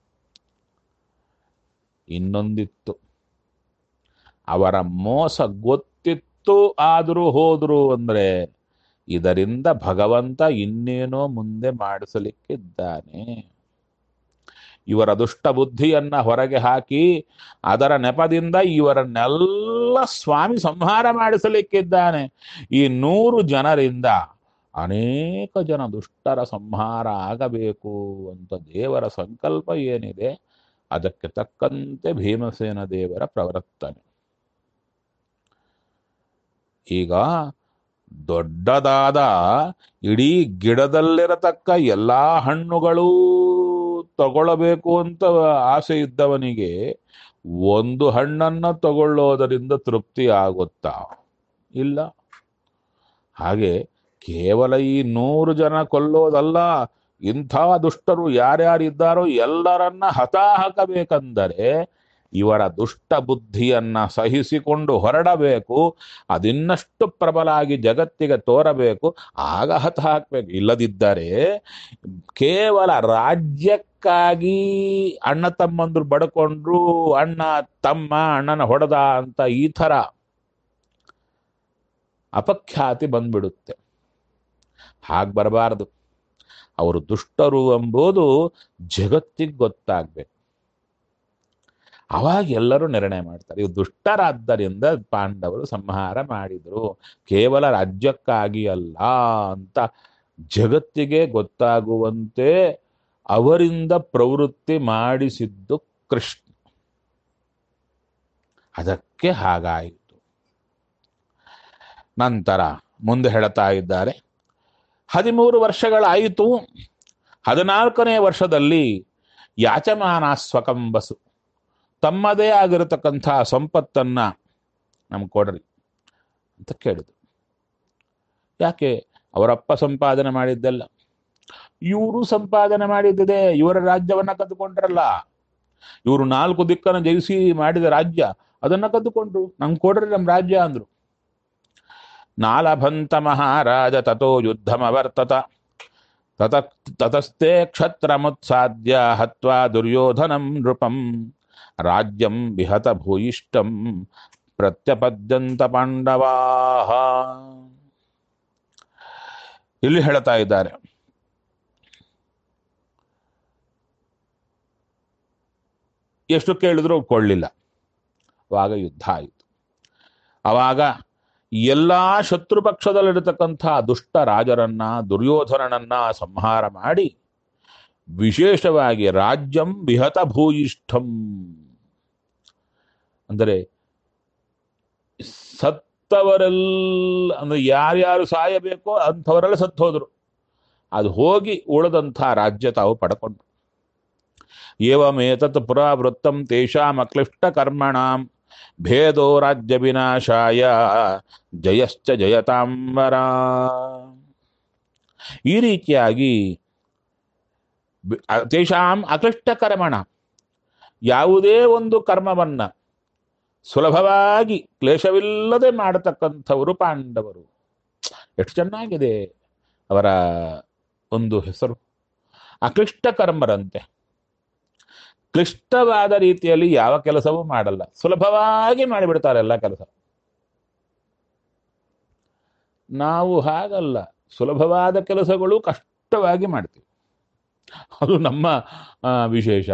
ಇನ್ನೊಂದಿತ್ತು ಅವರ ಮೋಸ ಗೊತ್ತಿತ್ತು ಆದರೂ ಹೋದ್ರು ಅಂದ್ರೆ ಇದರಿಂದ ಭಗವಂತ ಇನ್ನೇನೋ ಮುಂದೆ ಮಾಡಿಸಲಿಕ್ಕಿದ್ದಾನೆ ಇವರ ದುಷ್ಟ ಬುದ್ಧಿಯನ್ನ ಹೊರಗೆ ಹಾಕಿ ಅದರ ನೆಪದಿಂದ ಇವರನ್ನೆಲ್ಲ ಸ್ವಾಮಿ ಸಂಹಾರ ಮಾಡಿಸಲಿಕ್ಕಿದ್ದಾನೆ ಈ ನೂರು ಜನರಿಂದ ಅನೇಕ ಜನ ದುಷ್ಟರ ಸಂಹಾರ ಆಗಬೇಕು ಅಂತ ದೇವರ ಸಂಕಲ್ಪ ಏನಿದೆ ಅದಕ್ಕೆ ತಕ್ಕಂತೆ ಭೀಮಸೇನ ದೇವರ ಪ್ರವರ್ತನೆ ಈಗ ದೊಡ್ಡದಾದ ಇಡೀ ಗಿಡದಲ್ಲಿರತಕ್ಕ ಎಲ್ಲಾ ಹಣ್ಣುಗಳೂ ತಗೊಳ್ಳಬೇಕು ಅಂತ ಆಸೆ ಇದ್ದವನಿಗೆ ಒಂದು ಹಣ್ಣನ್ನ ತಗೊಳ್ಳೋದರಿಂದ ತೃಪ್ತಿ ಆಗುತ್ತಾ ಇಲ್ಲ ಹಾಗೆ ಕೇವಲ ಈ ನೂರು ಜನ ಕೊಲ್ಲೋದಲ್ಲ ಇಂಥ ದುಷ್ಟರು ಯಾರ್ಯಾರಿದ್ದಾರೋ ಎಲ್ಲರನ್ನ ಹತಾಹಕಬೇಕಂದರೆ ಇವರ ದುಷ್ಟ ಬುದ್ಧಿಯನ್ನ ಸಹಿಸಿಕೊಂಡು ಹೊರಡಬೇಕು ಅದಿನ್ನಷ್ಟು ಪ್ರಬಲ ಆಗಿ ಜಗತ್ತಿಗೆ ತೋರಬೇಕು ಆಗ ಹತ ಹಾಕ್ಬೇಕು ಇಲ್ಲದಿದ್ದರೆ ಕೇವಲ ರಾಜ್ಯಕ್ಕಾಗಿ ಅಣ್ಣ ತಮ್ಮಂದ್ರು ಬಡ್ಕೊಂಡ್ರು ಅಣ್ಣ ತಮ್ಮ ಅಣ್ಣನ ಹೊಡೆದ ಅಂತ ಈ ಥರ ಅಪಖ್ಯಾತಿ ಬಂದ್ಬಿಡುತ್ತೆ ಹಾಗೆ ಬರಬಾರದು ಅವರು ದುಷ್ಟರು ಎಂಬುದು ಜಗತ್ತಿಗೆ ಗೊತ್ತಾಗ್ಬೇಕು ಅವಾಗ ಎಲ್ಲರೂ ನಿರ್ಣಯ ಮಾಡ್ತಾರೆ ಇವು ದುಷ್ಟರಾದ್ದರಿಂದ ಪಾಂಡವರು ಸಂಹಾರ ಮಾಡಿದರು ಕೇವಲ ರಾಜ್ಯಕ್ಕಾಗಿ ಅಲ್ಲ ಅಂತ ಜಗತ್ತಿಗೆ ಗೊತ್ತಾಗುವಂತೆ ಅವರಿಂದ ಪ್ರವೃತ್ತಿ ಮಾಡಿಸಿದ್ದು ಕೃಷ್ಣ ಅದಕ್ಕೆ ಹಾಗಾಯಿತು ನಂತರ ಮುಂದೆ ಹೇಳ್ತಾ ಇದ್ದಾರೆ ಹದಿಮೂರು ವರ್ಷಗಳಾಯಿತು ಹದಿನಾಲ್ಕನೇ ವರ್ಷದಲ್ಲಿ ಯಾಚಮಾನ ಸ್ವಕಂಬಸು ತಮ್ಮದೇ ಆಗಿರತಕ್ಕಂಥ ಸಂಪತ್ತನ್ನ ನಮ್ಗೆ ಕೊಡ್ರಿ ಅಂತ ಕೇಳಿದ್ರು ಯಾಕೆ ಅವರಪ್ಪ ಸಂಪಾದನೆ ಮಾಡಿದ್ದಲ್ಲ ಇವರು ಸಂಪಾದನೆ ಮಾಡಿದ್ದಿದೆ ಇವರ ರಾಜ್ಯವನ್ನ ಕದ್ದುಕೊಂಡ್ರಲ್ಲ ಇವರು ನಾಲ್ಕು ದಿಕ್ಕನ್ನು ಜಯಿಸಿ ಮಾಡಿದ ರಾಜ್ಯ ಅದನ್ನ ಕದ್ದುಕೊಂಡ್ರು ನಮ್ಗೆ ಕೊಡ್ರಿ ನಮ್ಮ ರಾಜ್ಯ ಅಂದ್ರು ನಾಲಭಂತ ಮಹಾರಾಜ ತಥೋ ಯುದ್ಧಮವರ್ತತ ತತ ತತಸ್ತೆ ಕ್ಷತ್ರಮುತ್ಸಾದ್ಯ ಹತ್ವಾ ದುರ್ಯೋಧನಂ ನೃಪಂ ರಾಜ್ಯಂ ವಿಹತ ಭೂಯಿಷ್ಟಂ ಪ್ರತ್ಯಪದ್ಯಂತ ಪಾಂಡವಾ ಇಲ್ಲಿ ಹೇಳ್ತಾ ಇದ್ದಾರೆ ಎಷ್ಟು ಕೇಳಿದ್ರು ಕೊಳ್ಳಿಲ್ಲ ಅವಾಗ ಯುದ್ಧ ಆಯಿತು ಅವಾಗ ಎಲ್ಲಾ ಶತ್ರು ಪಕ್ಷದಲ್ಲಿರತಕ್ಕಂಥ ದುಷ್ಟ ರಾಜರನ್ನ ದುರ್ಯೋಧನನನ್ನ ಸಂಹಾರ ಮಾಡಿ ವಿಶೇಷವಾಗಿ ರಾಜ್ಯಂ ವಿಹತ ಭೂಯಿಷ್ಠಂ ಅಂದರೆ ಸತ್ತವರೆಲ್ಲ ಅಂದ್ರೆ ಯಾರ್ಯಾರು ಸಾಯಬೇಕೋ ಅಂಥವರೆಲ್ಲ ಸತ್ತು ಹೋದ್ರು ಅದು ಹೋಗಿ ಉಳಿದಂಥ ರಾಜ್ಯ ತಾವು ಪಡ್ಕೊಂಡ್ರು ಏವಮೇತತ್ ಪುರಾವೃತ್ತಂ ತೇಷಾಂ ಅಕ್ಲಿಷ್ಟ ಕರ್ಮಣಾಂ ಭೇದೋ ರಾಜ್ಯ ವಿನಾಶಾಯ ಜಯಶ್ಚ ಜಯತಾಂಬರ ಈ ರೀತಿಯಾಗಿ ಬಿ- ಅ- ತೇಷಾಂ ಅಕ್ಲಿಷ್ಟ ಕರ್ಮಣ ಯಾವುದೇ ಒಂದು ಕರ್ಮವನ್ನ ಸುಲಭವಾಗಿ ಕ್ಲೇಶವಿಲ್ಲದೆ ಮಾಡತಕ್ಕಂಥವರು ಪಾಂಡವರು ಎಷ್ಟು ಚೆನ್ನಾಗಿದೆ ಅವರ ಒಂದು ಹೆಸರು ಅಕ್ಲಿಷ್ಟ ಕರ್ಮರಂತೆ ಕ್ಲಿಷ್ಟವಾದ ರೀತಿಯಲ್ಲಿ ಯಾವ ಕೆಲಸವೂ ಮಾಡಲ್ಲ ಸುಲಭವಾಗಿ ಮಾಡಿಬಿಡ್ತಾರೆ ಎಲ್ಲ ಕೆಲಸ ನಾವು ಹಾಗಲ್ಲ ಸುಲಭವಾದ ಕೆಲಸಗಳು ಕಷ್ಟವಾಗಿ ಮಾಡ್ತೀವಿ ಅದು ನಮ್ಮ ಆ, ವಿಶೇಷ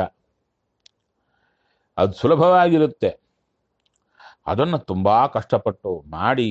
ಅದು ಸುಲಭವಾಗಿರುತ್ತೆ ಅದನ್ನು ತುಂಬಾ ಕಷ್ಟಪಟ್ಟು ಮಾಡಿ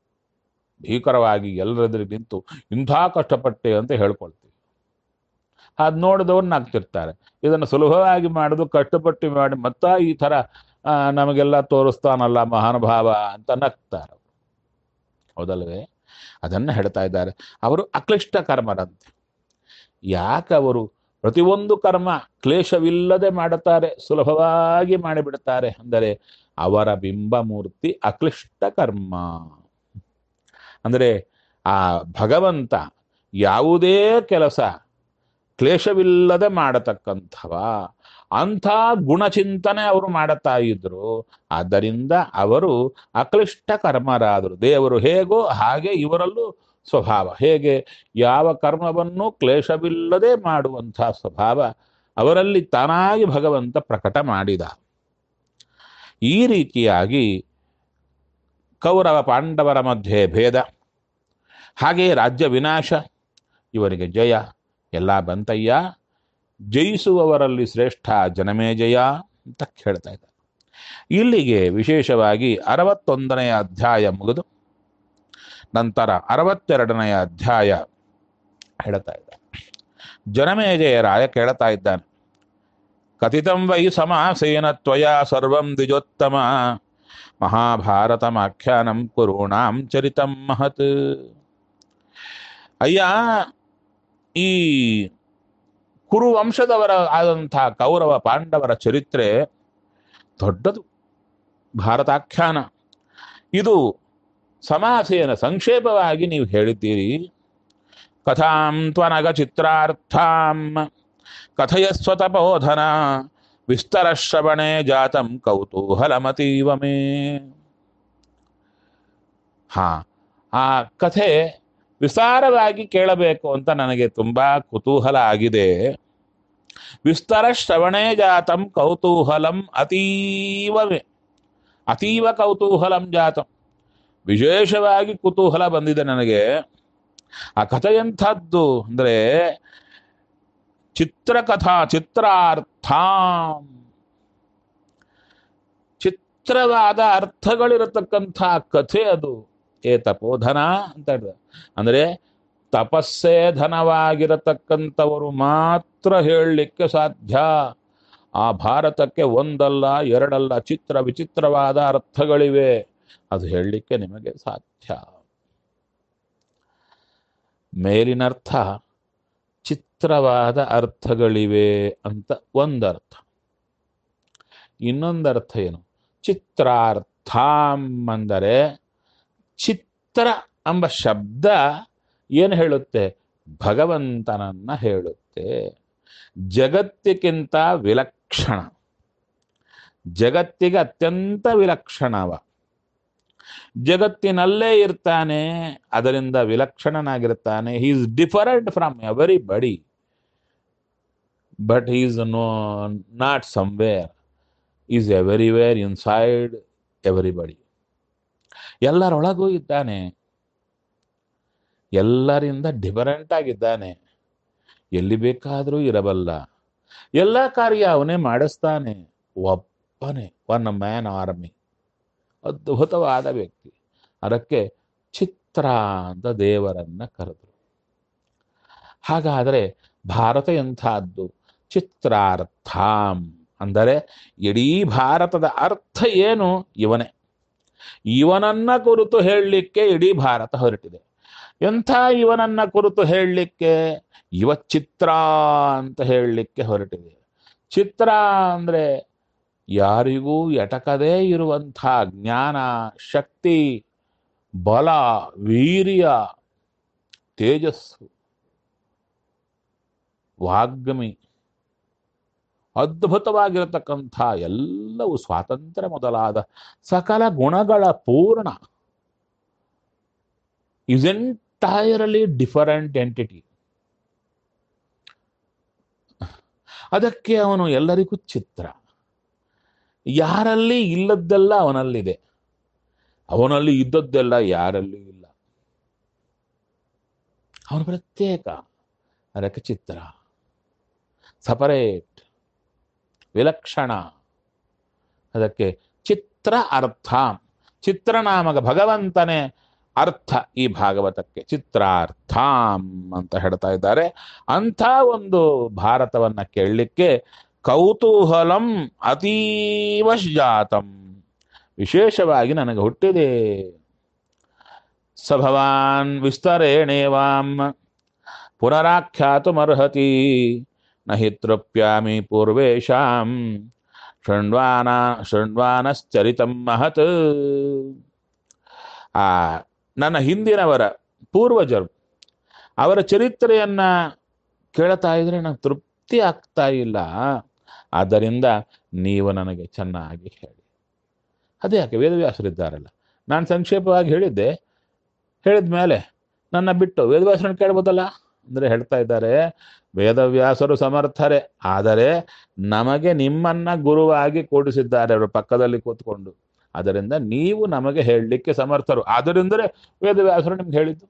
ಭೀಕರವಾಗಿ ಎಲ್ಲರೆದುರು ನಿಂತು ಇಂಥ ಕಷ್ಟಪಟ್ಟೆ ಅಂತ ಹೇಳ್ಕೊಳ್ತೀವಿ ಅದು ನೋಡಿದವ್ರು ನಗ್ತಿರ್ತಾರೆ ಇದನ್ನು ಸುಲಭವಾಗಿ ಮಾಡೋದು ಕಷ್ಟಪಟ್ಟು ಮಾಡಿ ಮತ್ತ ಈ ಥರ ಆ, ನಮಗೆಲ್ಲ ತೋರಿಸ್ತಾನಲ್ಲ ಮಹಾನುಭಾವ ಅಂತ ನಗ್ತಾರೆ ಹೌದಲ್ವೇ ಅದನ್ನು ಹೇಳ್ತಾ ಇದ್ದಾರೆ ಅವರು ಅಕ್ಲಿಷ್ಟ ಕರ್ಮರಂತೆ ಯಾಕೆ ಅವರು ಪ್ರತಿಯೊಂದು ಕರ್ಮ ಕ್ಲೇಶವಿಲ್ಲದೆ ಮಾಡುತ್ತಾರೆ ಸುಲಭವಾಗಿ ಮಾಡಿಬಿಡುತ್ತಾರೆ ಅಂದರೆ ಅವರ ಬಿಂಬಮೂರ್ತಿ ಅಕ್ಲಿಷ್ಟ ಕರ್ಮ ಅಂದರೆ ಆ ಭಗವಂತ ಯಾವುದೇ ಕೆಲಸ ಕ್ಲೇಶವಿಲ್ಲದೆ ಮಾಡತಕ್ಕಂಥವ ಅಂಥ ಗುಣಚಿಂತನೆ ಅವರು ಮಾಡುತ್ತಾ ಇದ್ರು ಆದ್ದರಿಂದ ಅವರು ಅಕ್ಲಿಷ್ಟ ಕರ್ಮರಾದರು ದೇವರು ಹೇಗೋ ಹಾಗೆ ಇವರಲ್ಲೂ ಸ್ವಭಾವ ಹೇಗೆ ಯಾವ ಕರ್ಮವನ್ನು ಕ್ಲೇಶವಿಲ್ಲದೆ ಮಾಡುವಂಥ ಸ್ವಭಾವ ಅವರಲ್ಲಿ ತಾನಾಗಿ ಭಗವಂತ ಪ್ರಕಟ ಮಾಡಿದ ಈ ರೀತಿಯಾಗಿ ಕೌರವ ಪಾಂಡವರ ಮಧ್ಯೆ ಭೇದ ಹಾಗೆ ರಾಜ್ಯ ವಿನಾಶ ಇವರಿಗೆ ಜಯ ಎಲ್ಲ ಬಂತಯ್ಯ ಜಯಿಸುವವರಲ್ಲಿ ಶ್ರೇಷ್ಠ ಜನಮೇ ಜಯ ಅಂತ ಹೇಳ್ತಾ ಇದ್ದಾರೆ ಇಲ್ಲಿಗೆ ವಿಶೇಷವಾಗಿ ಅರವತ್ತೊಂದನೆಯ ಅಧ್ಯಾಯ ಮುಗಿದು ನಂತರ ಅರವತ್ತೆರಡನೆಯ ಅಧ್ಯಾಯ ಹೇಳ್ತಾ ಇದ್ದಾರೆ ಜನಮೇಜಯರಾಯ ಕೇಳ್ತಾ ಇದ್ದಾನೆ ಕಥಿತಂ ವೈ ಸಮಾಸೇನ ತ್ವಯ ಸರ್ವಂ ದ್ವಿಜೋತ್ತಮ ಮಹಾಭಾರತಮಾಖ್ಯಾನಂ ಕುರುಣಾಂ ಚರಿತಂ ಮಹತ್ ಅಯ್ಯ ಈ ಕುರುವಂಶದವರ ಆದಂಥ ಕೌರವ ಪಾಂಡವರ ಚರಿತ್ರೆ ದೊಡ್ಡದು ಭಾರತಾಖ್ಯಾನ ಇದು ಸಮಾಸೇನ ಸಂಕ್ಷೇಪವಾಗಿ ನೀವು ಹೇಳಿದ್ದೀರಿ ಕಥಾಂ ತ್ವನಗ ಚಿತ್ರಾರ್ಥಾಂ ಕಥಯಸ್ವ ತಪೋಧನ ವಿಸ್ತರ ಶ್ರವಣೆ ಜಾತಂ ಕೌತೂಹಲಮತೀವ ಮೇ ಹಾ ಆ ಕಥೆ ವಿಸ್ತಾರವಾಗಿ ಕೇಳಬೇಕು ಅಂತ ನನಗೆ ತುಂಬಾ ಕುತೂಹಲ ಆಗಿದೆ ವಿಸ್ತಾರ ಶ್ರವಣೇ ಜಾತಂ ಕೌತೂಹಲಂ ಅತೀವವೇ ಅತೀವ ಕೌತೂಹಲಂ ಜಾತಂ ವಿಶೇಷವಾಗಿ ಕುತೂಹಲ ಬಂದಿದೆ ನನಗೆ ಆ ಕಥೆ ಎಂಥದ್ದು ಅಂದ್ರೆ ಚಿತ್ರಕಥಾ ಚಿತ್ರಾರ್ಥ ಚಿತ್ರವಾದ ಅರ್ಥಗಳಿರತಕ್ಕಂಥ ಕಥೆ ಅದು ಏ ತಪೋಧನ ಅಂತ ಹೇಳಿದ ಅಂದ್ರೆ ತಪಸ್ಸೇ ಧನವಾಗಿರತಕ್ಕಂಥವರು ಮಾತ್ರ ಹೇಳಲಿಕ್ಕೆ ಸಾಧ್ಯ ಆ ಭಾರತಕ್ಕೆ ಒಂದಲ್ಲ ಎರಡಲ್ಲ ಚಿತ್ರ ವಿಚಿತ್ರವಾದ ಅರ್ಥಗಳಿವೆ ಅದು ಹೇಳಲಿಕ್ಕೆ ನಿಮಗೆ ಸಾಧ್ಯ ಮೇಲಿನರ್ಥ ಚಿತ್ರವಾದ ಅರ್ಥಗಳಿವೆ ಅಂತ ಒಂದರ್ಥ ಇನ್ನೊಂದರ್ಥ ಏನು ಚಿತ್ರಾರ್ಥಾಂ ಅಂದರೆ ಚಿತ್ರ ಎಂಬ ಶಬ್ದ ಏನು ಹೇಳುತ್ತೆ ಭಗವಂತನನ್ನ ಹೇಳುತ್ತೆ ಜಗತ್ತಿಗಿಂತ ವಿಲಕ್ಷಣ ಜಗತ್ತಿಗೆ ಅತ್ಯಂತ ವಿಲಕ್ಷಣವ ಜಗತ್ತಿನಲ್ಲೇ ಇರ್ತಾನೆ ಅದರಿಂದ ವಿಲಕ್ಷಣನಾಗಿರ್ತಾನೆ he is different from everybody but is no not somewhere is everywhere inside everybody ಎಲ್ಲರೊಳಗೂ ಇದ್ದಾನೆ ಎಲ್ಲರಿಂದ ಡಿಫರೆಂಟ್ ಆಗಿದ್ದಾನೆ ಎಲ್ಲಿ ಬೇಕಾದರೂ ಇರಬಲ್ಲ ಎಲ್ಲ ಕಾರ್ಯ ಅವನೇ ಮಾಡಿಸ್ತಾನೆ ಒಬ್ಬನೇ ಒನ್ ಮ್ಯಾನ್ ಆರ್ಮಿ ಅದ್ಭುತವಾದ ವ್ಯಕ್ತಿ ಅದಕ್ಕೆ ಚಿತ್ರ ಅಂತ ದೇವರನ್ನ ಕರೆದರು ಹಾಗಾದರೆ ಭಾರತ ಎಂಥದ್ದು ಚಿತ್ರಾರ್ಥಾಂ ಅಂದರೆ ಇಡೀ ಭಾರತದ ಅರ್ಥ ಏನು ಇವನೇ ಇವನನ್ನ ಕುರಿತು ಹೇಳಲಿಕ್ಕೆ ಇಡೀ ಭಾರತ ಹೊರಟಿದೆ ಎಂಥ ಇವನನ್ನ ಕುರಿತು ಹೇಳಲಿಕ್ಕೆ ಇವ ಚಿತ್ರ ಅಂತ ಹೇಳಲಿಕ್ಕೆ ಹೊರಟಿದೆ ಚಿತ್ರ ಅಂದ್ರೆ ಯಾರಿಗೂ ಎಟಕದೇ ಇರುವಂಥ ಜ್ಞಾನ ಶಕ್ತಿ ಬಲ ವೀರ್ಯ ತೇಜಸ್ಸು ವಾಗ್ಮಿ ಅದ್ಭುತವಾಗಿರತಕ್ಕಂಥ ಎಲ್ಲವೂ ಸ್ವಾತಂತ್ರ್ಯ ಮೊದಲಾದ ಸಕಲ ಗುಣಗಳ ಪೂರ್ಣ ಇಸ್ ಎಂಟೈರಲಿ ಡಿಫರೆಂಟ್ ಎಂಟಿಟಿ ಅದಕ್ಕೆ ಅವನು ಎಲ್ಲರಿಗೂ ಚಿತ್ರ ಯಾರಲ್ಲಿ ಇಲ್ಲದ್ದೆಲ್ಲ ಅವನಲ್ಲಿದೆ ಅವನಲ್ಲಿ ಇದ್ದದ್ದೆಲ್ಲ ಯಾರಲ್ಲಿ ಇಲ್ಲ ಅವನು ಪ್ರತ್ಯೇಕ ಅದಕ್ಕೆ ಚಿತ್ರ ಸಪರೇಟ್ ವಿಲಕ್ಷಣ ಅದಕ್ಕೆ ಚಿತ್ರ ಅರ್ಥ ಚಿತ್ರನಾಮಕ ಭಗವಂತನೇ ಅರ್ಥ ಈ ಭಾಗವತಕ್ಕೆ ಚಿತ್ರಾರ್ಥಂ ಅಂತ ಹೇಳ್ತಾ ಇದ್ದಾರೆ ಅಂಥ ಒಂದು ಭಾರತವನ್ನ ಕೇಳಲಿಕ್ಕೆ ಕೌತೂಹಲಂ ಅತೀವ ಜಾತಂ ವಿಶೇಷವಾಗಿ ನನಗೆ ಹುಟ್ಟಿದೆ ಸ ಭವಾನ್ ವಿಸ್ತರೇಣೇವಾಂ ಪುನರಾಖ್ಯಾತುಮರ್ಹತಿ ನ ಹಿ ತೃಪ್ಯಾಮಿ ಪೂರ್ವೇಶಾಂ ಶೃಣ್ವಾನ ಶೃಣ್ವಾನಶ್ಚರಿತಂ ಮಹತ್ ಆ ನನ್ನ ಹಿಂದಿನವರ ಪೂರ್ವಜರು ಅವರ ಚರಿತ್ರೆಯನ್ನ ಕೇಳ್ತಾ ಇದ್ರೆ ನಂಗೆ ತೃಪ್ತಿ ಆಗ್ತಾ ಇಲ್ಲ ಆದ್ದರಿಂದ ನೀವು ನನಗೆ ಚೆನ್ನಾಗಿ ಹೇಳಿ ಅದೇ ಯಾಕೆ ವೇದವ್ಯಾಸರಿದ್ದಾರಲ್ಲ ನಾನು ಸಂಕ್ಷೇಪವಾಗಿ ಹೇಳಿದ್ದೆ ಹೇಳಿದ ಮೇಲೆ ನನ್ನ ಬಿಟ್ಟು ವೇದವ್ಯಾಸರನ್ನು ಕೇಳ್ಬೋದಲ್ಲ ಅಂದರೆ ಹೇಳ್ತಾ ಇದ್ದಾರೆ ವೇದವ್ಯಾಸರು ಸಮರ್ಥರೇ ಆದರೆ ನಮಗೆ ನಿಮ್ಮನ್ನ ಗುರುವಾಗಿ ಕೂಡಿಸಿದ್ದಾರೆ ಅವರು ಪಕ್ಕದಲ್ಲಿ ಕೂತ್ಕೊಂಡು ಅದರಿಂದ ನೀವು ನಮಗೆ ಹೇಳಲಿಕ್ಕೆ ಸಮರ್ಥರು ಆದ್ದರಿಂದಲೇ ವೇದವ್ಯಾಸರು ನಿಮ್ಗೆ ಹೇಳಿದ್ದು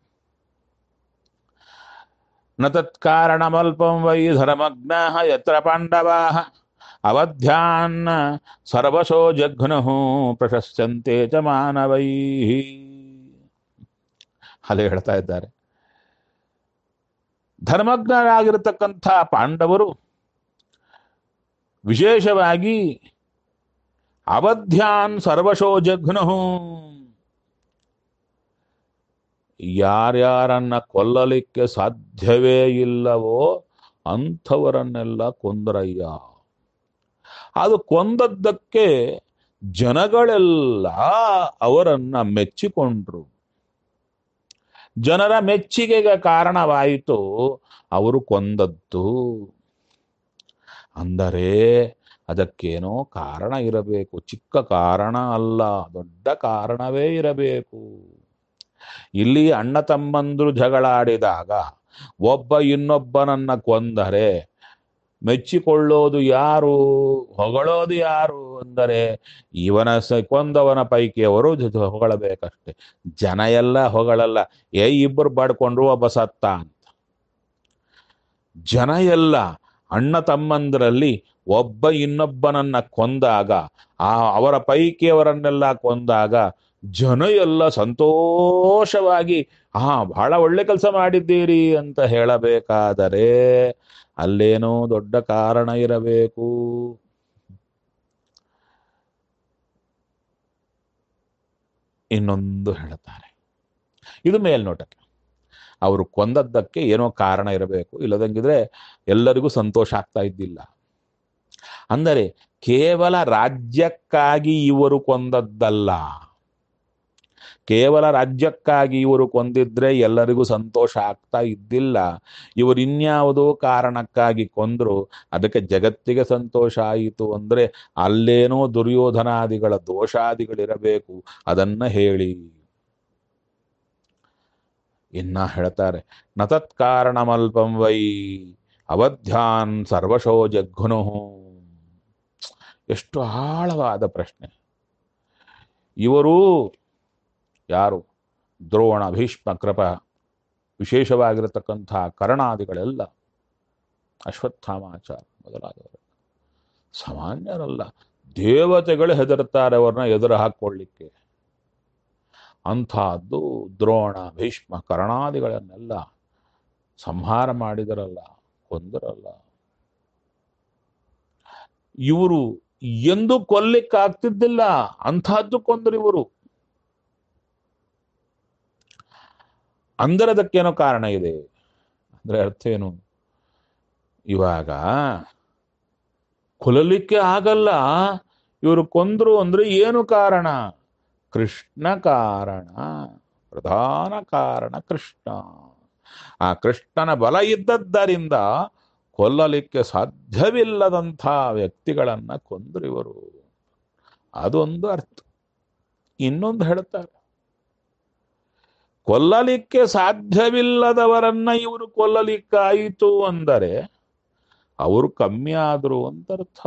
ನ ತತ್ಕಾರಣಮಲ್ಪಂ ವೈ ಧರ್ಮಜ್ಞ ಯತ್ರ ಪಾಂಡವಾ ಅವಧ್ಯಾನ್ ಸರ್ವಶೋ ಜಘ್ನು ಪ್ರಶಸ್ಯಂತೆ ಚ ಮಾನವೈ ಅಲ್ಲಿ ಹೇಳ್ತಾ ಇದ್ದಾರೆ ಧರ್ಮಜ್ಞರಾಗಿರತಕ್ಕಂಥ ಪಾಂಡವರು ವಿಶೇಷವಾಗಿ ಅವಧ್ಯಾನ್ ಸರ್ವಶೋ ಜಘ್ನು ಯಾರ್ಯಾರನ್ನ ಕೊಲ್ಲಲಿಕ್ಕೆ ಸಾಧ್ಯವೇ ಇಲ್ಲವೋ ಅಂಥವರನ್ನೆಲ್ಲ ಕೊಂದರಯ್ಯ ಅದು ಕೊಂದದ್ದಕ್ಕೆ ಜನಗಳೆಲ್ಲ ಅವರನ್ನ ಮೆಚ್ಚಿಕೊಂಡ್ರು ಜನರ ಮೆಚ್ಚುಗೆಗೆ ಕಾರಣವಾಯಿತು ಅವರು ಕೊಂದದ್ದು ಅಂದರೆ ಅದಕ್ಕೇನೋ ಕಾರಣ ಇರಬೇಕು ಚಿಕ್ಕ ಕಾರಣ ಅಲ್ಲ ದೊಡ್ಡ ಕಾರಣವೇ ಇರಬೇಕು ಇಲ್ಲಿ ಅಣ್ಣ ತಮ್ಮಂದ್ರು ಜಗಳಾಡಿದಾಗ ಒಬ್ಬ ಇನ್ನೊಬ್ಬನನ್ನ ಕೊಂದರೆ ಮೆಚ್ಚಿಕೊಳ್ಳೋದು ಯಾರು ಹೊಗಳೋದು ಯಾರು ಅಂದರೆ ಇವನ ಸ ಕೊಂದವನ ಪೈಕಿ ಅವರು ಜ- ಹೊಗಳಬೇಕಷ್ಟೆ ಜನ ಎಲ್ಲ ಹೊಗಳಲ್ಲ ಏ ಇಬ್ಬರು ಬಡ್ಕೊಂಡ್ರು ಒಬ್ಬ ಸತ್ತ ಅಂತ ಜನ ಎಲ್ಲ ಅಣ್ಣ ತಮ್ಮಂದರಲ್ಲಿ ಒಬ್ಬ ಇನ್ನೊಬ್ಬನನ್ನ ಕೊಂದಾಗ ಆ ಅವರ ಪೈಕಿಯವರನ್ನೆಲ್ಲ ಕೊಂದಾಗ ಜನ ಎಲ್ಲ ಸಂತೋಷವಾಗಿ ಹಾ ಬಹಳ ಒಳ್ಳೆ ಕೆಲಸ ಮಾಡಿದ್ದೀರಿ ಅಂತ ಹೇಳಬೇಕಾದರೆ ಅಲ್ಲೇನೋ ದೊಡ್ಡ ಕಾರಣ ಇರಬೇಕು ಇನ್ನೊಂದು ಹೇಳುತ್ತಾರೆ ಇದು ಮೇಲ್ನೋಟಕ್ಕೆ ಅವರು ಕೊಂದದ್ದಕ್ಕೆ ಏನೋ ಕಾರಣ ಇರಬೇಕು ಇಲ್ಲದಂಗಿದ್ರೆ ಎಲ್ಲರಿಗೂ ಸಂತೋಷ ಆಗ್ತಾ ಇದ್ದಿಲ್ಲ ಅಂದರೆ ಕೇವಲ ರಾಜ್ಯಕ್ಕಾಗಿ ಇವರು ಕೊಂದದ್ದಲ್ಲ ಕೇವಲ ರಾಜ್ಯಕ್ಕಾಗಿ ಇವರು ಕೊಂದಿದ್ರೆ ಎಲ್ಲರಿಗೂ ಸಂತೋಷ ಆಗ್ತಾ ಇದ್ದಿಲ್ಲ ಇವರು ಇನ್ಯಾವುದೋ ಕಾರಣಕ್ಕಾಗಿ ಕೊಂದ್ರು ಅದಕ್ಕೆ ಜಗತ್ತಿಗೆ ಸಂತೋಷ ಆಯಿತು ಅಂದ್ರೆ ಅಲ್ಲೇನೋ ದುರ್ಯೋಧನಾದಿಗಳ ದೋಷಾದಿಗಳಿರಬೇಕು ಅದನ್ನ ಹೇಳಿ ಇನ್ನ ಹೇಳ್ತಾರೆ ನ ತತ್ಕಾರಣಮಲ್ಪಂ ವೈ ಅವಧ್ಯಾನ್ ಸರ್ವಶೋ ಜಘ್ನು ಎಷ್ಟು ಆಳವಾದ ಪ್ರಶ್ನೆ ಇವರು ಯಾರು ದ್ರೋಣ ಭೀಷ್ಮ ಕೃಪ ವಿಶೇಷವಾಗಿರತಕ್ಕಂಥ ಕರ್ಣಾದಿಗಳೆಲ್ಲ ಅಶ್ವತ್ಥಾಮಾಚಾರ ಮೊದಲಾದವರು ಸಾಮಾನ್ಯರಲ್ಲ ದೇವತೆಗಳು ಹೆದರ್ತಾರೆ ಅವ್ರನ್ನ ಎದುರು ಹಾಕೊಳ್ಳಿಕ್ಕೆ ಅಂಥದ್ದು ದ್ರೋಣ ಭೀಷ್ಮ ಕರ್ಣಾದಿಗಳನ್ನೆಲ್ಲ ಸಂಹಾರ ಮಾಡಿದರಲ್ಲ ಕೊಂದರಲ್ಲ ಇವರು ಎಂದು ಕೊಲ್ಲಿಕ್ಕಾಗ್ತಿದ್ದಿಲ್ಲ ಅಂಥದ್ದು ಕೊಂದರು ಇವರು ಅಂದರೆ ಅದಕ್ಕೇನೋ ಕಾರಣ ಇದೆ ಅಂದ್ರೆ ಅರ್ಥ ಏನು ಇವಾಗ ಕೊಲ್ಲಲಿಕ್ಕೆ ಆಗಲ್ಲ ಇವರು ಕೊಂದ್ರು ಅಂದ್ರೆ ಏನು ಕಾರಣ ಕೃಷ್ಣ ಕಾರಣ ಪ್ರಧಾನ ಕಾರಣ ಕೃಷ್ಣ ಆ ಕೃಷ್ಣನ ಬಲ ಇದ್ದದ್ದರಿಂದ ಕೊಲ್ಲಲಿಕ್ಕೆ ಸಾಧ್ಯವಿಲ್ಲದಂಥ ವ್ಯಕ್ತಿಗಳನ್ನ ಕೊಂದ್ರು ಇವರು ಅದೊಂದು ಅರ್ಥ ಇನ್ನೊಂದು ಹೇಳ್ತಾರೆ ಕೊಲ್ಲಲಿಕ್ಕೆ ಸಾಧ್ಯವಿಲ್ಲದವರನ್ನ ಇವರು ಕೊಲ್ಲಲಿಕ್ಕಾಯಿತು ಅಂದರೆ ಅವರು ಕಮ್ಮಿ ಆದ್ರು ಅಂತ ಅರ್ಥ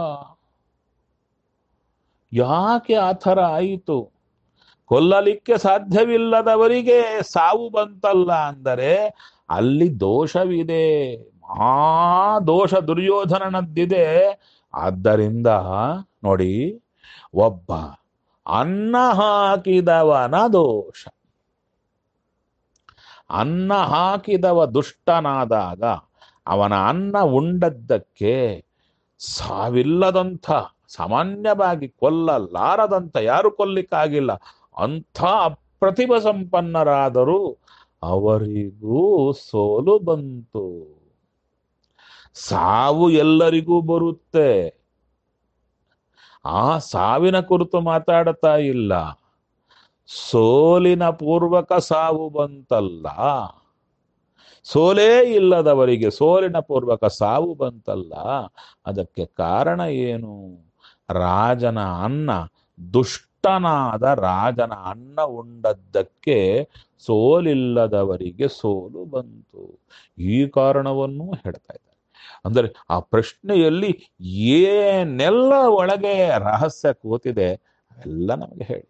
ಯಾಕೆ ಆ ಥರ ಆಯಿತು ಕೊಲ್ಲಲಿಕ್ಕೆ ಸಾಧ್ಯವಿಲ್ಲದವರಿಗೆ ಸಾವು ಬಂತಲ್ಲ ಅಂದರೆ ಅಲ್ಲಿ ದೋಷವಿದೆ ಮಹಾ ದೋಷ ದುರ್ಯೋಧನನದ್ದಿದೆ ಆದ್ದರಿಂದ ನೋಡಿ ಒಬ್ಬ ಅನ್ನ ಹಾಕಿದವನ ದೋಷ ಅನ್ನ ಹಾಕಿದವ ದುಷ್ಟನಾದಾಗ ಅವನ ಅನ್ನ ಉಂಡದ್ದಕ್ಕೆ ಸಾವಿಲ್ಲದಂಥ ಸಾಮಾನ್ಯವಾಗಿ ಕೊಲ್ಲಲಾರದಂಥ ಯಾರು ಕೊಲ್ಲಿಕ್ಕಾಗಿಲ್ಲ ಅಂಥ ಅಪ್ರತಿಭ ಸಂಪನ್ನರಾದರೂ ಅವರಿಗೂ ಸೋಲು ಬಂತು ಸಾವು ಎಲ್ಲರಿಗೂ ಬರುತ್ತೆ ಆ ಸಾವಿನ ಕುರಿತು ಮಾತಾಡ್ತಾ ಇಲ್ಲ ಸೋಲಿನ ಪೂರ್ವಕ ಸಾವು ಬಂತಲ್ಲ ಸೋಲೇ ಇಲ್ಲದವರಿಗೆ ಸೋಲಿನ ಪೂರ್ವಕ ಸಾವು ಬಂತಲ್ಲ ಅದಕ್ಕೆ ಕಾರಣ ಏನು ರಾಜನ ಅನ್ನ ದುಷ್ಟನಾದ ರಾಜನ ಅನ್ನ ಉಂಡದ್ದಕ್ಕೆ ಸೋಲಿಲ್ಲದವರಿಗೆ ಸೋಲು ಬಂತು ಈ ಕಾರಣವನ್ನು ಹೇಳ್ತಾ ಇದ್ದಾರೆ ಅಂದರೆ ಆ ಪ್ರಶ್ನೆಯಲ್ಲಿ ಏನೆಲ್ಲ ಒಳಗೆ ರಹಸ್ಯ ಕೂತಿದೆ ಅವೆಲ್ಲ ನಮಗೆ ಹೇಳಿ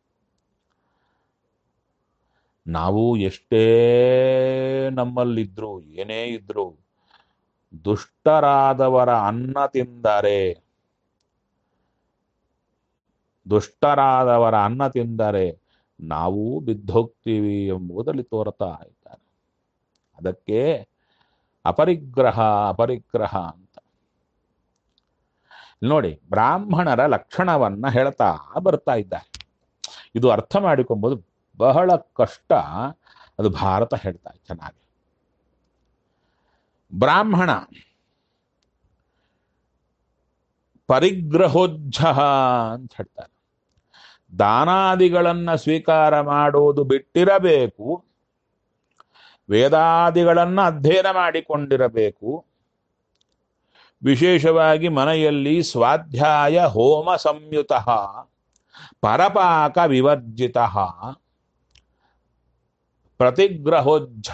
ನಾವು ಎಷ್ಟೇ ನಮ್ಮಲ್ಲಿದ್ರು ಏನೇ ಇದ್ರು ದುಷ್ಟರಾದವರ ಅನ್ನ ತಿಂದರೆ ದುಷ್ಟರಾದವರ ಅನ್ನ ತಿಂದರೆ ನಾವು ಬಿದ್ದೋಗ್ತೀವಿ ಎಂಬುದರಲ್ಲಿ ತೋರ್ತಾ ಇದ್ದಾರೆ ಅದಕ್ಕೆ ಅಪರಿಗ್ರಹ ಅಪರಿಗ್ರಹ ಅಂತ ನೋಡಿ ಬ್ರಾಹ್ಮಣರ ಲಕ್ಷಣವನ್ನ ಹೇಳ್ತಾ ಬರ್ತಾ ಇದ್ದಾರೆ ಇದು ಅರ್ಥ ಮಾಡಿಕೊಂಬುದು ಬಹಳ ಕಷ್ಟ ಅದು ಭಾರತ ಹೇಳ್ತಾ ಇದೆ ಚೆನ್ನಾಗಿ ಬ್ರಾಹ್ಮಣ ಪರಿಗ್ರಹೋಜ್ಜ ಅಂತ ಹೇಳ್ತಾರೆ ದಾನಾದಿಗಳನ್ನ ಸ್ವೀಕಾರ ಮಾಡುವುದು ಬಿಟ್ಟಿರಬೇಕು ವೇದಾದಿಗಳನ್ನ ಅಧ್ಯಯನ ಮಾಡಿಕೊಂಡಿರಬೇಕು ವಿಶೇಷವಾಗಿ ಮನೆಯಲ್ಲಿ ಸ್ವಾಧ್ಯಾಯ ಹೋಮ ಸಂಯುತ ಪರಪಾಕ ವಿವರ್ಜಿತ ಪ್ರತಿಗ್ರಹೋಜ್ಜ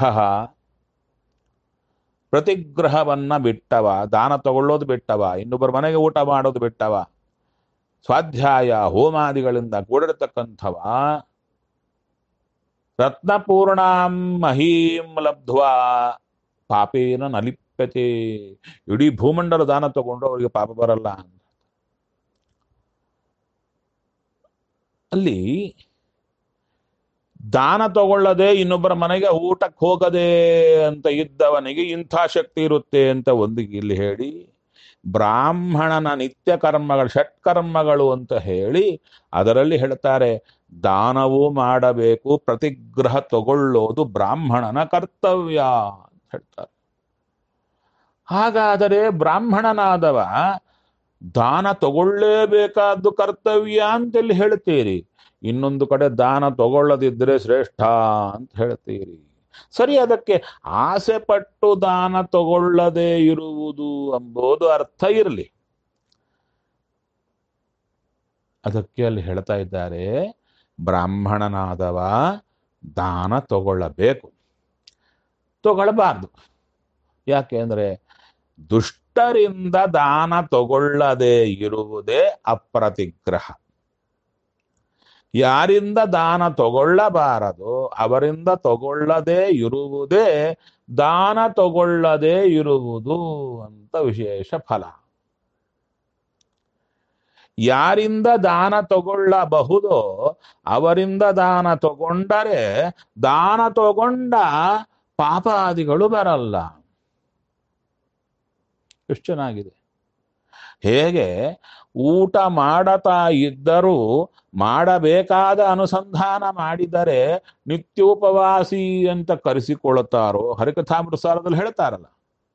ಪ್ರತಿಗ್ರಹವನ್ನ ಬಿಟ್ಟವ ದಾನ ತಗೊಳ್ಳೋದು ಬಿಟ್ಟವ ಇನ್ನೊಬ್ಬರ ಮನೆಗೆ ಊಟ ಮಾಡೋದು ಬಿಟ್ಟವ ಸ್ವಾಧ್ಯಾಯ ಹೋಮಾದಿಗಳಿಂದ ಕೂಡಿರತಕ್ಕಂಥವ ರತ್ನಪೂರ್ಣಾಂ ಮಹೀಂ ಲಬ್ಧ್ವಾ ಪಾಪೇನ ನಲಿಪ್ಯತೆ ಇಡೀ ಭೂಮಂಡಲ ದಾನ ತಗೊಂಡು ಅವರಿಗೆ ಪಾಪ ಬರಲ್ಲ ಅಂತ ಅಲ್ಲಿ ದಾನ ತಗೊಳ್ಳದೆ ಇನ್ನೊಬ್ಬರ ಮನೆಗೆ ಊಟಕ್ಕೆ ಹೋಗದೆ ಅಂತ ಇದ್ದವನಿಗೆ ಇಂಥ ಶಕ್ತಿ ಇರುತ್ತೆ ಅಂತ ಒಂದು ಇಲ್ಲಿ ಹೇಳಿ ಬ್ರಾಹ್ಮಣನ ನಿತ್ಯ ಕರ್ಮಗಳು ಷಟ್ಕರ್ಮಗಳು ಅಂತ ಹೇಳಿ ಅದರಲ್ಲಿ ಹೇಳ್ತಾರೆ ದಾನವೂ ಮಾಡಬೇಕು ಪ್ರತಿಗ್ರಹ ತಗೊಳ್ಳೋದು ಬ್ರಾಹ್ಮಣನ ಕರ್ತವ್ಯ ಅಂತ ಹೇಳ್ತಾರೆ ಹಾಗಾದರೆ ಬ್ರಾಹ್ಮಣನಾದವ ದಾನ ತಗೊಳ್ಳೇಬೇಕಾದ್ದು ಕರ್ತವ್ಯ ಅಂತಲ್ಲಿ ಹೇಳ್ತೀರಿ ಇನ್ನೊಂದು ಕಡೆ ದಾನ ತಗೊಳ್ಳದಿದ್ರೆ ಶ್ರೇಷ್ಠ ಅಂತ ಹೇಳ್ತೀರಿ ಸರಿ ಅದಕ್ಕೆ ಆಸೆ ಪಟ್ಟು ದಾನ ತಗೊಳ್ಳದೆ ಇರುವುದು ಎಂಬುದು ಅರ್ಥ ಇರಲಿ ಅದಕ್ಕೆ ಅಲ್ಲಿ ಹೇಳ್ತಾ ಇದ್ದಾರೆ ಬ್ರಾಹ್ಮಣನಾದವ ದಾನ ತಗೊಳ್ಳಬೇಕು ತಗೊಳ್ಳಬಾರ್ದು ಯಾಕೆಂದ್ರೆ ದುಷ್ಟರಿಂದ ದಾನ ತಗೊಳ್ಳದೆ ಇರುವುದೇ ಅಪ್ರತಿಗ್ರಹ ಯಾರಿಂದ ದಾನ ತಗೊಳ್ಳಬಾರದು ಅವರಿಂದ ತಗೊಳ್ಳದೆ ಇರುವುದೇ ದಾನ ತಗೊಳ್ಳದೆ ಇರುವುದು ಅಂತ ವಿಶೇಷ ಫಲ ಯಾರಿಂದ ದಾನ ತಗೊಳ್ಳಬಹುದೋ ಅವರಿಂದ ದಾನ ತಗೊಂಡರೆ ದಾನ ತಗೊಂಡ ಪಾಪಾದಿಗಳು ಬರಲ್ಲ ಎಷ್ಟು ಚೆನ್ನಾಗಿದೆ ಹೇಗೆ ಊಟ ಮಾಡತಾ ಇದ್ದರೂ ಮಾಡಬೇಕಾದ ಅನುಸಂಧಾನ ಮಾಡಿದರೆ ನಿತ್ಯೋಪವಾಸಿ ಅಂತ ಕರೆಸಿಕೊಳ್ಳುತ್ತಾರೋ ಹರಿಕಥಾಮೃತಸಾರದಲ್ಲಿ ಹೇಳ್ತಾರಲ್ಲ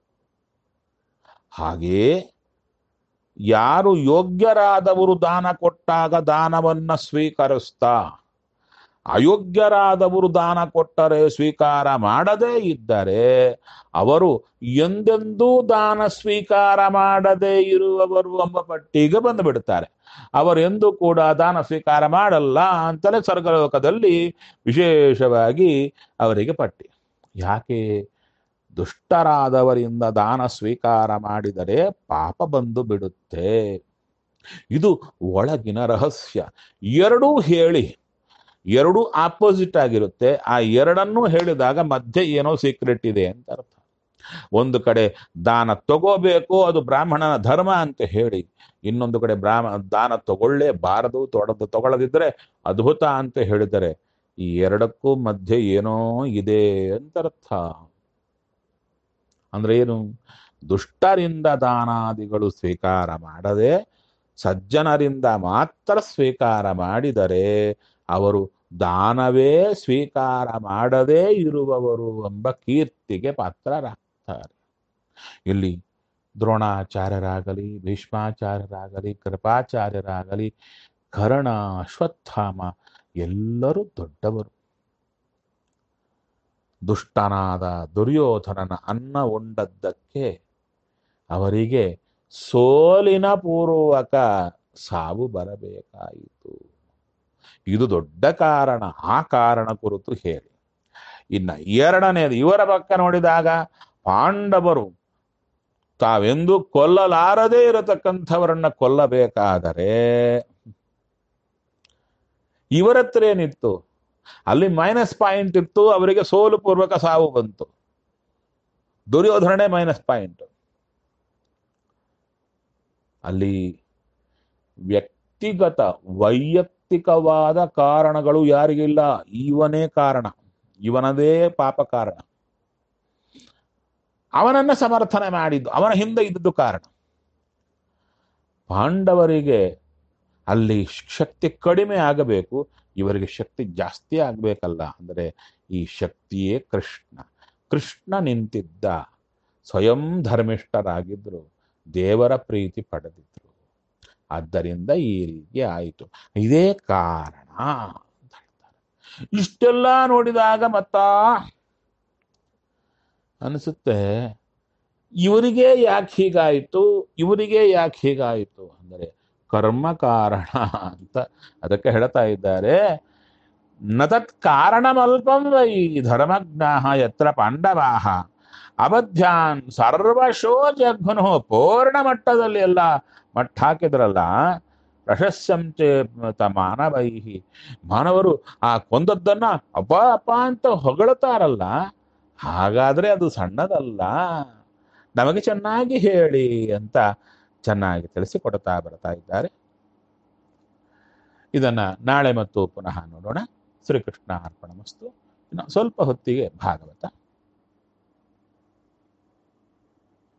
ಹಾಗೆಯೇ ಯಾರು ಯೋಗ್ಯರಾದವರು ದಾನ ಕೊಟ್ಟಾಗ ದಾನವನ್ನ ಸ್ವೀಕರಿಸ್ತಾ ಅಯೋಗ್ಯರಾದವರು ದಾನ ಕೊಟ್ಟರೆ ಸ್ವೀಕಾರ ಮಾಡದೇ ಇದ್ದರೆ ಅವರು ಎಂದೆಂದೂ ದಾನ ಸ್ವೀಕಾರ ಮಾಡದೇ ಇರುವವರು ಎಂಬ ಪಟ್ಟಿಗೆ ಬಂದು ಬಿಡುತ್ತಾರೆ ಅವರೆಂದೂ ಕೂಡ ದಾನ ಸ್ವೀಕಾರ ಮಾಡಲ್ಲ ಅಂತಲೇ ಸ್ವರ್ಗಲೋಕದಲ್ಲಿ ವಿಶೇಷವಾಗಿ ಅವರಿಗೆ ಪಟ್ಟಿ ಯಾಕೆ ದುಷ್ಟರಾದವರಿಂದ ದಾನ ಸ್ವೀಕಾರ ಮಾಡಿದರೆ ಪಾಪ ಬಂದು ಬಿಡುತ್ತೆ ಇದು ಒಳಗಿನ ರಹಸ್ಯ ಎರಡೂ ಹೇಳಿ ಎರಡೂ ಆಪೋಸಿಟ್ ಆಗಿರುತ್ತೆ ಆ ಎರಡನ್ನೂ ಹೇಳಿದಾಗ ಮಧ್ಯೆ ಏನೋ ಸೀಕ್ರೆಟ್ ಇದೆ ಅಂತ ಅರ್ಥ ಒಂದು ಕಡೆ ದಾನ ತಗೋಬೇಕು ಅದು ಬ್ರಾಹ್ಮಣನ ಧರ್ಮ ಅಂತ ಹೇಳಿ ಇನ್ನೊಂದು ಕಡೆ ಬ್ರಾಹ್ಮ ದಾನ ತಗೊಳ್ಳೇಬಾರದು ತೊಡದು ತಗೊಳ್ಳದಿದ್ರೆ ಅದ್ಭುತ ಅಂತ ಹೇಳಿದರೆ ಈ ಎರಡಕ್ಕೂ ಮಧ್ಯೆ ಏನೋ ಇದೆ ಅಂತ ಅರ್ಥ ಅಂದ್ರೆ ಏನು ದುಷ್ಟರಿಂದ ದಾನಾದಿಗಳು ಸ್ವೀಕಾರ ಮಾಡದೆ ಸಜ್ಜನರಿಂದ ಮಾತ್ರ ಸ್ವೀಕಾರ ಮಾಡಿದರೆ ಅವರು ದಾನವೇ ಸ್ವೀಕಾರ ಮಾಡದೇ ಇರುವವರು ಎಂಬ ಕೀರ್ತಿಗೆ ಪಾತ್ರರಾಗ್ತಾರೆ ಇಲ್ಲಿ ದ್ರೋಣಾಚಾರ್ಯರಾಗಲಿ ಭೀಷ್ಮಾಚಾರ್ಯರಾಗಲಿ ಕೃಪಾಚಾರ್ಯರಾಗಲಿ ಕರ್ಣ ಅಶ್ವತ್ಥಾಮ ಎಲ್ಲರೂ ದೊಡ್ಡವರು ದುಷ್ಟನಾದ ದುರ್ಯೋಧನನ ಅನ್ನ ಉಂಡದ್ದಕ್ಕೆ ಅವರಿಗೆ ಸೋಲಿನ ಪೂರ್ವಕ ಸಾವು ಬರಬೇಕಾಯಿತು ಇದು ದೊಡ್ಡ ಕಾರಣ ಆ ಕಾರಣ ಕುರಿತು ಹೇಳಿ ಇನ್ನ ಎರಡನೇದು ಇವರ ಪಕ್ಕ ನೋಡಿದಾಗ ಪಾಂಡವರು ತಾವೆಂದು ಕೊಲ್ಲಲಾರದೇ ಇರತಕ್ಕಂಥವರನ್ನ ಕೊಲ್ಲಬೇಕಾದರೆ ಇವರ ಹತ್ರ ಏನಿತ್ತು ಅಲ್ಲಿ ಮೈನಸ್ ಪಾಯಿಂಟ್ ಇತ್ತು ಅವರಿಗೆ ಸೋಲು ಪೂರ್ವಕ ಸಾವು ಬಂತು ದುರ್ಯೋಧನನೇ ಮೈನಸ್ ಪಾಯಿಂಟ್ ಅಲ್ಲಿ ವ್ಯಕ್ತಿಗತ ವೈಯಕ್ತಿಕವಾದ ಕಾರಣಗಳು ಯಾರಿಗಿಲ್ಲ ಇವನೇ ಕಾರಣ ಇವನದೇ ಪಾಪ ಕಾರಣ ಅವನನ್ನ ಸಮರ್ಥನೆ ಮಾಡಿದ್ದು ಅವನ ಹಿಂದೆ ಇದ್ದದ್ದು ಕಾರಣ ಪಾಂಡವರಿಗೆ ಅಲ್ಲಿ ಶಕ್ತಿ ಕಡಿಮೆ ಆಗಬೇಕು ಇವರಿಗೆ ಶಕ್ತಿ ಜಾಸ್ತಿ ಆಗಬೇಕಲ್ಲ ಅಂದರೆ ಈ ಶಕ್ತಿಯೇ ಕೃಷ್ಣ ಕೃಷ್ಣ ನಿಂತಿದ್ದ ಸ್ವಯಂ ಧರ್ಮಿಷ್ಠರಾಗಿದ್ರು ದೇವರ ಪ್ರೀತಿ ಪಡೆದಿದ್ರು ಆದ್ದರಿಂದ ಈ ರೀತಿ ಆಯಿತು ಇದೇ ಕಾರಣ ಅಂತ ಹೇಳ್ತಾರೆ ಇಷ್ಟೆಲ್ಲ ನೋಡಿದಾಗ ಮತ್ತ ಅನಿಸುತ್ತೆ ಇವರಿಗೆ ಯಾಕೆ ಹೀಗಾಯಿತು ಇವರಿಗೆ ಯಾಕೆ ಹೀಗಾಯಿತು ಅಂದರೆ ಕರ್ಮ ಕಾರಣ ಅಂತ ಅದಕ್ಕೆ ಹೇಳ್ತಾ ಇದ್ದಾರೆ ನ ತತ್ ಕಾರಣಮಲ್ಪಂ ವೈ ಧರ್ಮಜ್ಞಾಹ ಯತ್ರ ಪಾಂಡವಾಹ ಅಬಧ್ಯಾನ್ ಸರ್ವಶೋ ಜಗ್ಮನು ಪೂರ್ಣ ಮಟ್ಟದಲ್ಲಿ ಎಲ್ಲ ಮಟ್ಟ ಹಾಕಿದ್ರಲ್ಲ ಪ್ರಶಸ್ಯಂಚೆ ಮಾನವೈಹಿ ಮಾನವರು ಆ ಕೊಂದದ್ದನ್ನ ಅಪ್ಪ ಅಪ್ಪ ಅಂತ ಹೊಗಳ್ತಾರಲ್ಲ ಹಾಗಾದ್ರೆ ಅದು ಸಣ್ಣದಲ್ಲ ನಮಗೆ ಚೆನ್ನಾಗಿ ಹೇಳಿ ಅಂತ ಚೆನ್ನಾಗಿ ತಿಳಿಸಿಕೊಡ್ತಾ ಬರ್ತಾ ಇದ್ದಾರೆ ಇದನ್ನ ನಾಳೆ ಮತ್ತು ಪುನಃ ನೋಡೋಣ ಶ್ರೀಕೃಷ್ಣ ಅರ್ಪಣ ಮಸ್ತು ಇನ್ನು ಸ್ವಲ್ಪ ಹೊತ್ತಿಗೆ ಭಾಗವತ